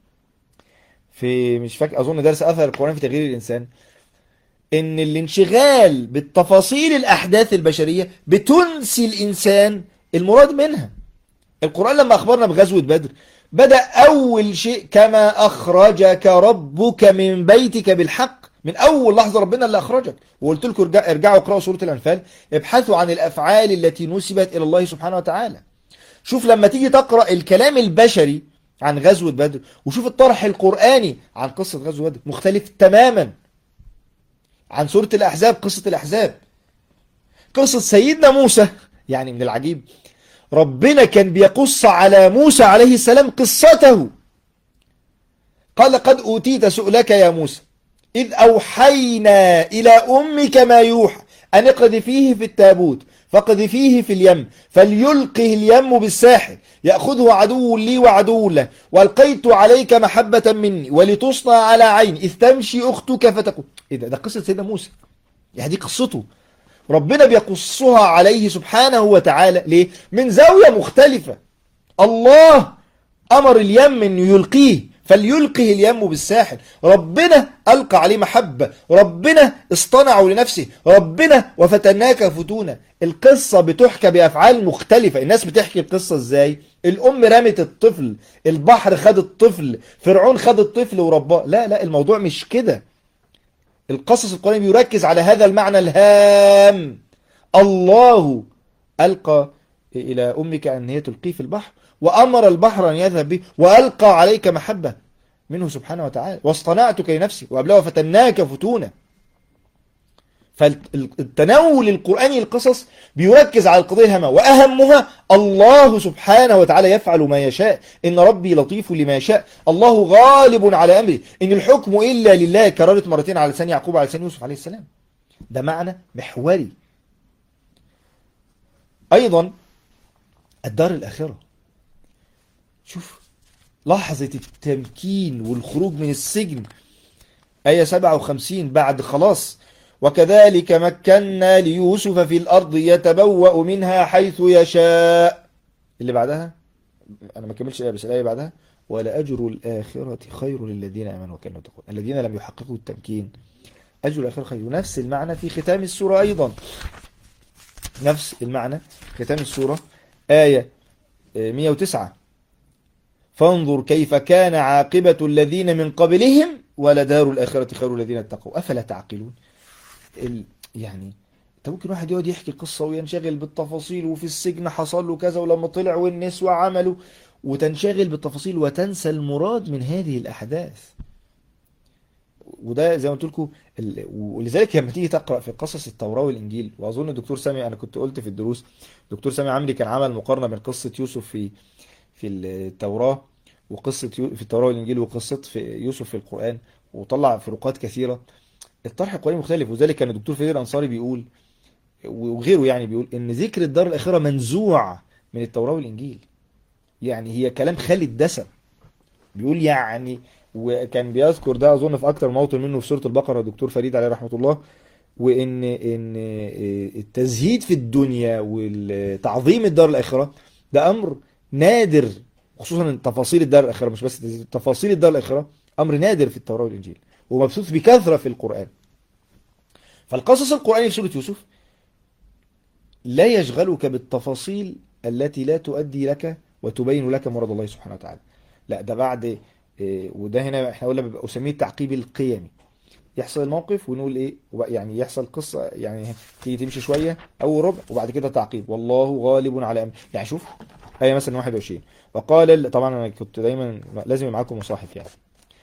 [SPEAKER 2] في مش فاكر أظن درس أثر القرآن في تغيير الإنسان إن الانشغال بالتفاصيل الأحداث البشرية بتنسي الإنسان المراد منها القرآن لما أخبرنا بغزوة بدر بدأ أول شيء كما أخرجك ربك من بيتك بالحق من أول لحظة ربنا اللي أخرجك وقلت لكم ارجع ارجعوا اقرأوا سورة الأنفال ابحثوا عن الأفعال التي نسبت إلى الله سبحانه وتعالى شوف لما تيجي تقرأ الكلام البشري عن غزوة بدر وشوف الطرح القرآني عن قصة غزوة بدر مختلف تماما عن سورة الأحزاب قصة الأحزاب قصة سيدنا موسى يعني من العجيب ربنا كان بيقص على موسى عليه السلام قصته قال قد أوتيت سؤلك يا موسى إذ أوحينا إلى أمك ما يوحى أن اقذفيه في التابوت فاقذفيه في اليم فليلقه اليم بالساحل يأخذه عدو لي وعدو له والقيت عليك محبة مني ولتصنع على عين إذ تمشي أختك فتقول إيه ده, ده قصة سيدنا موسى يعني دي قصته ربنا بيقصها عليه سبحانه وتعالى ليه؟ من زاوية مختلفة الله أمر اليم أن يلقيه فليلقه اليم بالساحل ربنا ألقى عليه محبة ربنا اصطنعه لنفسه ربنا وفتناك فتونا القصة بتحكى بأفعال مختلفة الناس بتحكي القصة ازاي الأم رمت الطفل البحر خد الطفل فرعون خد الطفل ورباه لا لا الموضوع مش كده القصص القرآني بيركز على هذا المعنى الهام الله ألقى إلى أمك أن هي تلقيه في البحر وأمر البحر أن يذهب به وألقى عليك محبة منه سبحانه وتعالى واصطنعتك لنفسي وقبلها فتناك فتونا فالتناول القرآني القصص بيركز على القضية الهامة وأهمها الله سبحانه وتعالى يفعل ما يشاء إن ربي لطيف لما يشاء الله غالب على أمره إن الحكم إلا لله كررت مرتين على لسان يعقوب على لسان يوسف عليه السلام ده معنى محوري أيضا الدار الآخرة شوف لحظة التمكين والخروج من السجن آية 57 بعد خلاص وكذلك مكنا ليوسف في الأرض يتبوأ منها حيث يشاء اللي بعدها أنا ما كملش الآية بس الآية بعدها ولأجر الآخرة خير للذين آمنوا وكانوا يتقون الذين لم يحققوا التمكين أجر الآخرة خير نفس المعنى في ختام السورة أيضا نفس المعنى ختام السورة آية 109 فانظر كيف كان عاقبة الذين من قبلهم ولدار الآخرة خير الذين اتقوا أفلا تعقلون ال... يعني انت ممكن واحد يقعد يحكي قصة وينشغل بالتفاصيل وفي السجن حصل له كذا ولما طلع والنسوة عملوا وتنشغل بالتفاصيل وتنسى المراد من هذه الأحداث وده زي ما قلت لكم ال- ولذلك لما تيجي تقرا في قصص التوراه والانجيل واظن الدكتور سامي انا كنت قلت في الدروس دكتور سامي عمري كان عمل مقارنه بين قصه يوسف في في التوراه وقصه يو في التوراه والانجيل وقصه في يوسف في القران وطلع فروقات كثيره الطرح القرآني مختلف وذلك كان الدكتور فريد الأنصاري بيقول وغيره يعني بيقول إن ذكر الدار الآخرة منزوع من التوراة والإنجيل يعني هي كلام خالي الدسم بيقول يعني وكان بيذكر ده أظن في أكتر موطن منه في سورة البقرة الدكتور فريد عليه رحمة الله وإن إن التزهيد في الدنيا وتعظيم الدار الآخرة ده أمر نادر خصوصا تفاصيل الدار الآخرة مش بس تفاصيل الدار الآخرة أمر نادر في التوراة والإنجيل ومبثوث بكثرة في القرآن فالقصص القرآني في سورة يوسف لا يشغلك بالتفاصيل التي لا تؤدي لك وتبين لك مراد الله سبحانه وتعالى لا ده بعد إيه، وده هنا احنا قلنا بيبقى اسميه التعقيب القيمي يحصل الموقف ونقول ايه وبقى- يعني يحصل قصة يعني تيجي تمشي شوية اول ربع وبعد كده تعقيب والله غالب على امره يعني شوف آية مثلا 21 وقال ال- طبعا انا كنت دايما لازم يبقى معاكم مصاحف يعني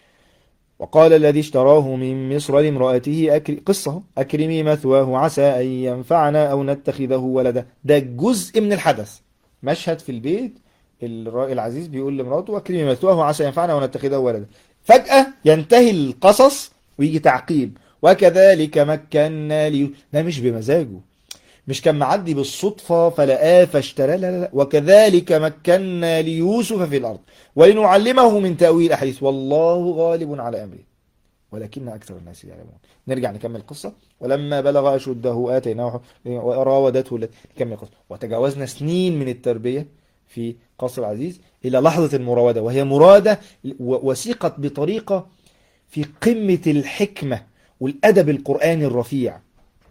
[SPEAKER 2] وقال الذي اشتراه من مصر لامرأته أكر... قصة أهو. أكرمي مثواه عسى أن ينفعنا أو نتخذه ولدا ده جزء من الحدث مشهد في البيت الراجل العزيز بيقول لمراته أكرمي مثواه عسى ينفعنا أو نتخذه ولدا فجأة ينتهي القصص ويجي تعقيب وكذلك مكنا لي ده مش بمزاجه مش كان معدي بالصدفة فلقاه فاشتراه لا لا لا وكذلك مكنا ليوسف في الأرض ولنعلمه من تأويل أحاديث والله غالب على أمره ولكن أكثر الناس يعلمون نرجع نكمل القصة ولما بلغ أشده آتيناه وراودته التي نكمل القصة وتجاوزنا سنين من التربية في قصر العزيز إلى لحظة المراودة وهي مرادة و- وثيقت بطريقة في قمة الحكمة والأدب القرآني الرفيع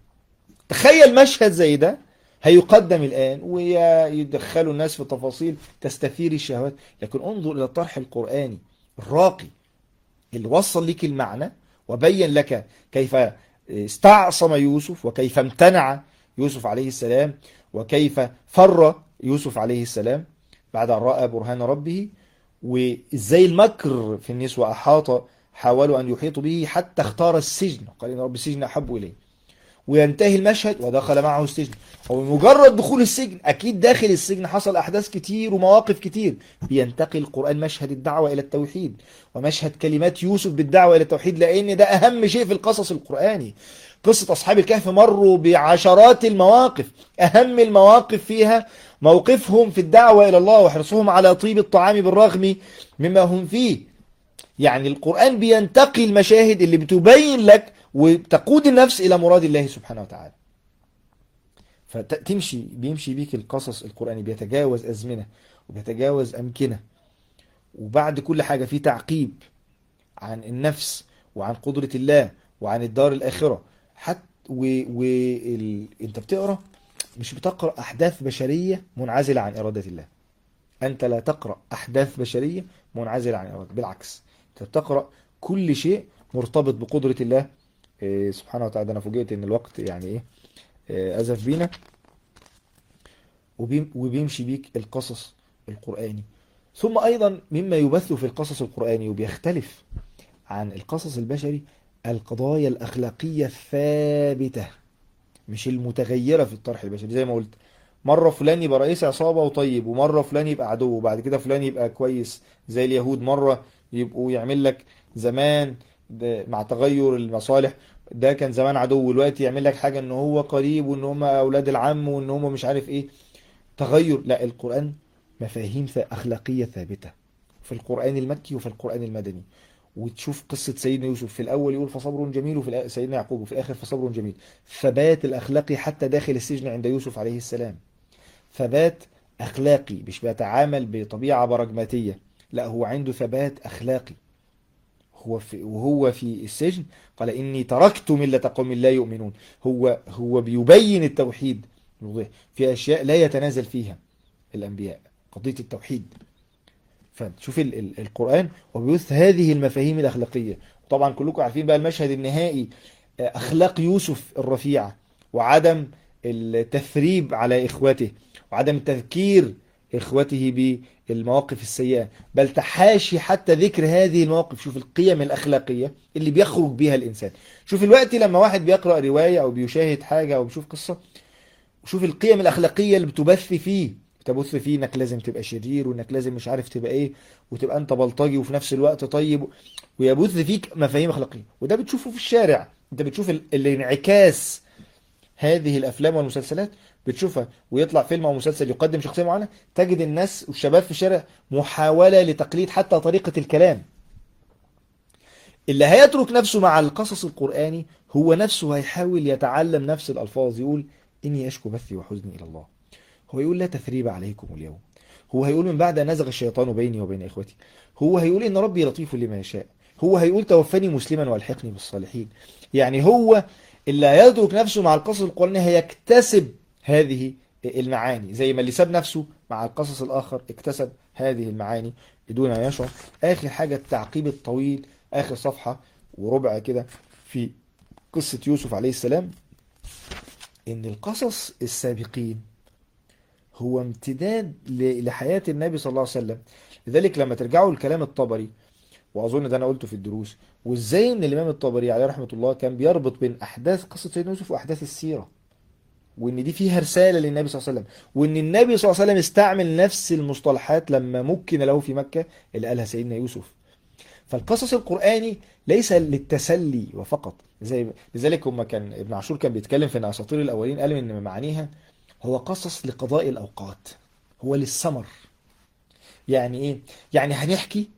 [SPEAKER 2] تخيل مشهد زي ده هيقدم الآن ويدخلوا الناس في تفاصيل تستثير الشهوات لكن انظر إلى الطرح القرآني الراقي اللي وصل لك المعنى وبين لك كيف استعصم يوسف وكيف امتنع يوسف عليه السلام وكيف فر يوسف عليه السلام بعد أن رأى برهان ربه وإزاي المكر في النسوة أحاط حاولوا أن يحيطوا به حتى اختار السجن قال إن رب السجن أحب إليه وينتهي المشهد ودخل معه السجن وبمجرد دخول السجن اكيد داخل السجن حصل احداث كتير ومواقف كتير بينتقل القران مشهد الدعوه الى التوحيد ومشهد كلمات يوسف بالدعوه الى التوحيد لان ده اهم شيء في القصص القراني قصه اصحاب الكهف مروا بعشرات المواقف اهم المواقف فيها موقفهم في الدعوه الى الله وحرصهم على طيب الطعام بالرغم مما هم فيه يعني القرآن بينتقي المشاهد اللي بتبين لك وتقود النفس إلى مراد الله سبحانه وتعالى فتمشي بيمشي بيك القصص القرآني بيتجاوز أزمنة وبيتجاوز أمكنة وبعد كل حاجة في تعقيب عن النفس وعن قدرة الله وعن الدار الآخرة حتى و... و... ال... انت بتقرأ مش بتقرأ أحداث بشرية منعزلة عن إرادة الله أنت لا تقرأ أحداث بشرية منعزلة عن إرادة بالعكس أنت بتقرأ كل شيء مرتبط بقدرة الله إيه، سبحانه وتعالى أنا فوجئت إن الوقت يعني إيه إيه، أزف بينا وبيم- وبيمشي بيك القصص القرآني ثم أيضا مما يبث في القصص القرآني وبيختلف عن القصص البشري القضايا الأخلاقية الثابتة مش المتغيرة في الطرح البشري زي ما قلت مرة فلان يبقى رئيس عصابة وطيب ومرة فلان يبقى عدو وبعد كده فلان يبقى كويس زي اليهود مرة يبقوا يعمل لك زمان ده مع تغير المصالح ده كان زمان عدو ودلوقتي يعمل لك حاجة ان هو قريب وان هم اولاد العم وان هم مش عارف ايه تغير لا القرآن مفاهيم ث- أخلاقية ثابتة في القرآن المكي وفي القرآن المدني وتشوف قصة سيدنا يوسف في الأول يقول فصبر جميل وفي الآ- سيدنا يعقوب وفي الآخر فصبر جميل ثبات الأخلاقي حتى داخل السجن عند يوسف عليه السلام ثبات أخلاقي مش بيتعامل بطبيعة براجماتية لا هو عنده ثبات أخلاقي هو في وهو في السجن قال إني تركت ملة قوم لا يؤمنون هو هو بيبين التوحيد بوضوح. في أشياء لا يتنازل فيها الأنبياء قضية التوحيد فتشوف ال ال القرآن وبيبث هذه المفاهيم الأخلاقية طبعا كلكم عارفين بقى المشهد النهائي آه، أخلاق يوسف الرفيعة وعدم التثريب على إخوته وعدم التذكير إخوته بالمواقف السيئة بل تحاشي حتى ذكر هذه المواقف شوف القيم الأخلاقية اللي بيخرج بها الإنسان شوف الوقت لما واحد بيقرأ رواية أو بيشاهد حاجة أو بيشوف قصة وشوف القيم الأخلاقية اللي بتبث فيه تبث فيه انك لازم تبقى شرير وانك لازم مش عارف تبقى ايه وتبقى انت بلطجي وفي نفس الوقت طيب ويبث فيك مفاهيم اخلاقيه وده بتشوفه في الشارع انت بتشوف ال- الانعكاس هذه الافلام والمسلسلات بتشوفها ويطلع فيلم او مسلسل يقدم شخصيه معينه تجد الناس والشباب في الشارع محاوله لتقليد حتى طريقه الكلام اللي هيترك نفسه مع القصص القراني هو نفسه هيحاول يتعلم نفس الالفاظ يقول اني اشكو بثي وحزني الى الله هو يقول لا تثريب عليكم اليوم هو هيقول من بعد أن نزغ الشيطان بيني وبين إخوتي هو هيقول إن ربي لطيف لما يشاء هو هيقول توفني مسلما والحقني بالصالحين يعني هو اللي هيترك نفسه مع القصص القرآنية هيكتسب هذه المعاني زي ما اللي ساب نفسه مع القصص الآخر اكتسب هذه المعاني بدون أن يشعر آخر حاجة التعقيب الطويل آخر صفحة وربع كده في قصة يوسف عليه السلام إن القصص السابقين هو امتداد ل- لحياة النبي صلى الله عليه وسلم لذلك لما ترجعوا لكلام الطبري واظن ده انا قلته في الدروس وازاي ان الامام الطبري عليه رحمه الله كان بيربط بين احداث قصه سيدنا يوسف واحداث السيره وان دي فيها رساله للنبي صلى الله عليه وسلم وان النبي صلى الله عليه وسلم استعمل نفس المصطلحات لما مكن له في مكه اللي قالها سيدنا يوسف فالقصص القراني ليس للتسلي وفقط زي لذلك هم كان ابن عاشور كان بيتكلم في ان اساطير الاولين قال ان معانيها هو قصص لقضاء الاوقات هو للسمر يعني ايه يعني هنحكي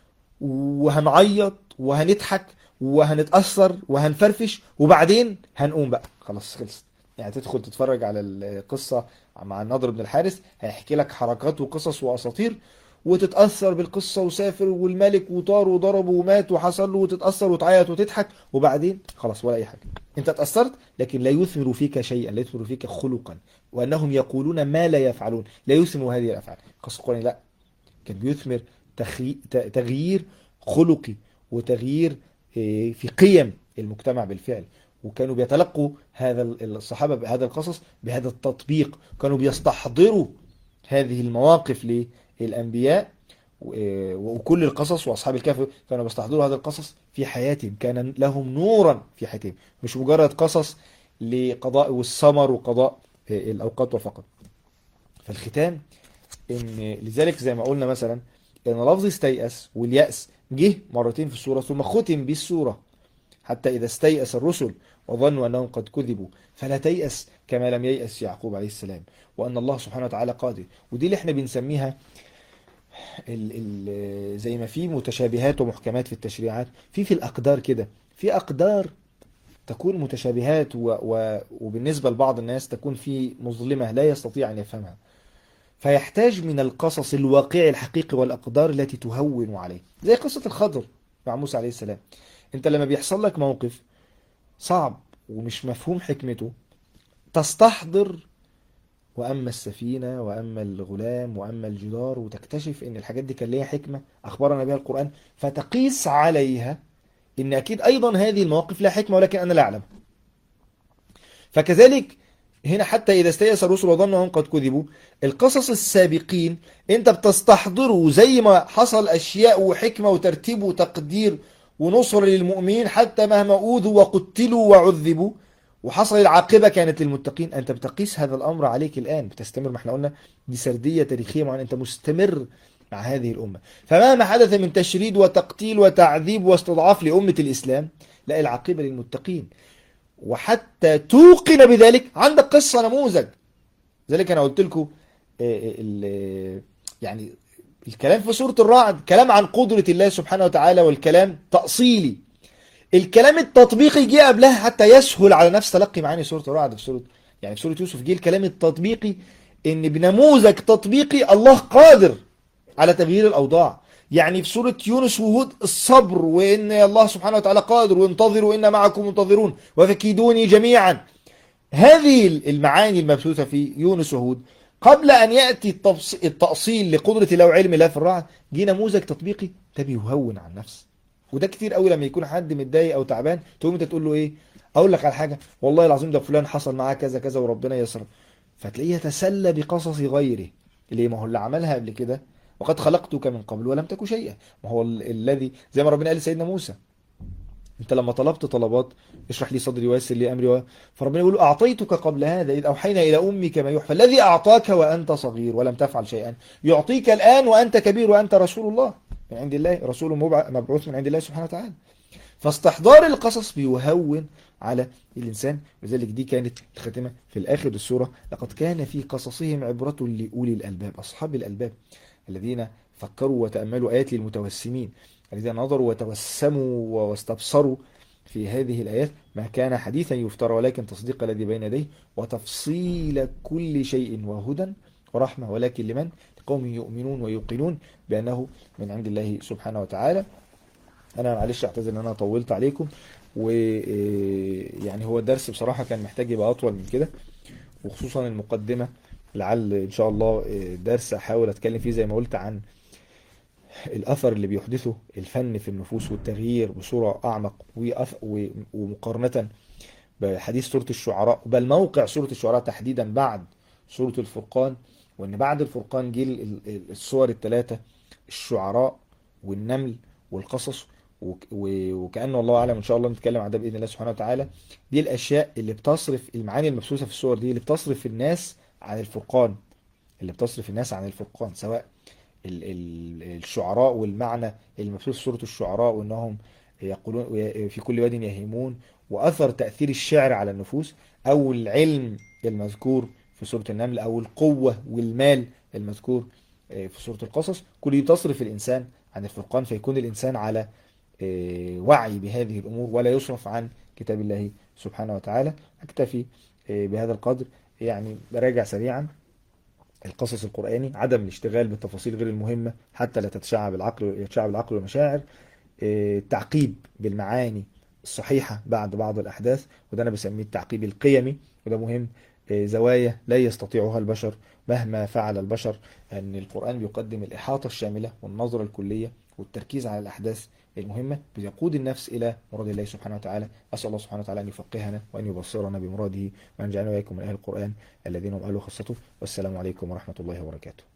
[SPEAKER 2] وهنعيط وهنضحك وهنتأثر وهنفرفش وبعدين هنقوم بقى خلاص خلصت يعني تدخل تتفرج على القصة مع النضر بن الحارث هيحكي لك حركات وقصص وأساطير وتتأثر بالقصة وسافر والملك وطار وضرب ومات وحصل له وتتأثر وتعيط وتضحك وبعدين خلاص ولا أي حاجة أنت اتأثرت لكن لا يثمر فيك شيئا لا يثمر فيك خلقا وأنهم يقولون ما لا يفعلون لا يثمر هذه الأفعال قصة القرآن لا كان بيثمر تخي... ت- تغيير خلقي وتغيير إيه، في قيم المجتمع بالفعل وكانوا بيتلقوا هذا ال- الصحابة بهذا القصص بهذا التطبيق كانوا بيستحضروا هذه المواقف للأنبياء و- إيه، وكل القصص وأصحاب الكهف كانوا بيستحضروا هذا القصص في حياتهم كان لهم نورا في حياتهم مش مجرد قصص لقضاء والسمر وقضاء إيه، الأوقات والفقط فالختام ان لذلك زي ما قلنا مثلا ان لفظ استيأس واليأس جه مرتين في السورة ثم ختم بالسورة حتى إذا استيأس الرسل وظنوا أنهم قد كذبوا فلا تيأس كما لم ييأس يعقوب عليه السلام وأن الله سبحانه وتعالى قادر ودي اللي احنا بنسميها ال ال زي ما في متشابهات ومحكمات في التشريعات في في الأقدار كده في أقدار تكون متشابهات و و وبالنسبة لبعض الناس تكون في مظلمة لا يستطيع أن يفهمها فيحتاج من القصص الواقعي الحقيقي والأقدار التي تهون عليه زي قصة الخضر مع موسى عليه السلام انت لما بيحصل لك موقف صعب ومش مفهوم حكمته تستحضر وأما السفينة وأما الغلام وأما الجدار وتكتشف ان الحاجات دي كان ليها حكمة أخبرنا بها القرآن فتقيس عليها ان أكيد أيضا هذه المواقف لها حكمة ولكن أنا لا أعلم فكذلك هنا حتى إذا استيأس الرسل وظنوا أنهم قد كذبوا القصص السابقين أنت بتستحضره زي ما حصل أشياء وحكمة وترتيب وتقدير ونصر للمؤمنين حتى مهما أوذوا وقتلوا وعذبوا وحصل العاقبة كانت للمتقين أنت بتقيس هذا الأمر عليك الآن بتستمر ما احنا قلنا دي سردية تاريخية معينة أنت مستمر مع هذه الأمة فمهما حدث من تشريد وتقتيل وتعذيب واستضعاف لأمة الإسلام لا العاقبة للمتقين وحتى توقن بذلك عندك قصة نموذج ذلك أنا قلت لكم يعني الكلام في سورة الرعد كلام عن قدرة الله سبحانه وتعالى والكلام تأصيلي الكلام التطبيقي جه قبلها حتى يسهل على نفس تلقي معاني سورة الرعد في سورة يعني في سورة يوسف جه الكلام التطبيقي ان بنموذج تطبيقي الله قادر على تغيير الأوضاع يعني في سورة يونس وهود الصبر وإن الله سبحانه وتعالى قادر وانتظروا إن معكم منتظرون وفكيدوني جميعا هذه المعاني المبثوثة في يونس وهود قبل أن يأتي التأصيل لقدرة الله وعلم الله في الرعد جه نموذج تطبيقي ده بيهون عن النفس وده كتير قوي لما يكون حد متضايق أو تعبان تقوم أنت تقول له إيه أقول لك على حاجة والله العظيم ده فلان حصل معاه كذا كذا وربنا يسر فتلاقيه يتسلى بقصص غيره ليه ما هو اللي عملها قبل كده وقد خلقتك من قبل ولم تك شيئا ما هو ال- الذي زي ما ربنا قال لسيدنا موسى انت لما طلبت طلبات اشرح لي صدري ويسر لي امري و... فربنا يقول له اعطيتك قبل هذا اذ اوحينا الى امك ما يوحى فالذي اعطاك وانت صغير ولم تفعل شيئا يعطيك الان وانت كبير وانت رسول الله من عند الله رسول مبع- مبعوث من عند الله سبحانه وتعالى فاستحضار القصص بيهون على الإنسان لذلك دي كانت الخاتمة في الآخر السورة لقد كان في قصصهم عبرة لأولي الألباب أصحاب الألباب الذين فكروا وتأملوا آيات للمتوسمين الذين نظروا وتوسموا واستبصروا في هذه الآيات ما كان حديثا يفترى ولكن تصديق الذي بين يديه وتفصيل كل شيء وهدى ورحمة ولكن لمن قوم يؤمنون ويوقنون بأنه من عند الله سبحانه وتعالى انا معلش اعتذر ان انا طولت عليكم ويعني هو الدرس بصراحة كان محتاج يبقى اطول من كده وخصوصا المقدمة لعل ان شاء الله آه، درس احاول اتكلم فيه زي ما قلت عن الاثر اللي بيحدثه الفن في النفوس والتغيير بصورة اعمق وأف- و- ومقارنة بحديث سورة الشعراء بل موقع سورة الشعراء تحديدا بعد سورة الفرقان وان بعد الفرقان جه ال- ال- الصور الثلاثة الشعراء والنمل والقصص وك- و- وكأنه الله أعلم إن شاء الله نتكلم عن ده بإذن الله سبحانه وتعالى دي الأشياء اللي بتصرف المعاني المبثوثة في الصور دي اللي بتصرف الناس عن الفرقان اللي بتصرف الناس عن الفرقان سواء ال- ال- الشعراء والمعنى المبثوث في سورة الشعراء وإنهم يقولون وي- في كل واد يهيمون وأثر تأثير الشعر على النفوس أو العلم المذكور في سورة النمل أو القوة والمال المذكور آه، في سورة القصص كل دي تصرف الإنسان عن الفرقان فيكون الإنسان على آه، وعي بهذه الأمور ولا يصرف عن كتاب الله سبحانه وتعالى أكتفي آه، بهذا القدر يعني براجع سريعا القصص القرآني عدم الاشتغال بالتفاصيل غير المهمة حتى لا تتشعب العقل يتشعب العقل والمشاعر آه، التعقيب بالمعاني الصحيحة بعد بعض الأحداث وده أنا بسميه التعقيب القيمي وده مهم آه، زوايا لا يستطيعها البشر مهما فعل البشر أن القرآن بيقدم الإحاطة الشاملة والنظرة الكلية والتركيز على الأحداث المهمة بيقود النفس إلى مراد الله سبحانه وتعالى أسأل الله سبحانه وتعالى أن يفقهنا وأن يبصرنا بمراده وأن يجعلنا وإياكم من أهل القرآن الذين هم أهل خاصته والسلام عليكم ورحمة الله وبركاته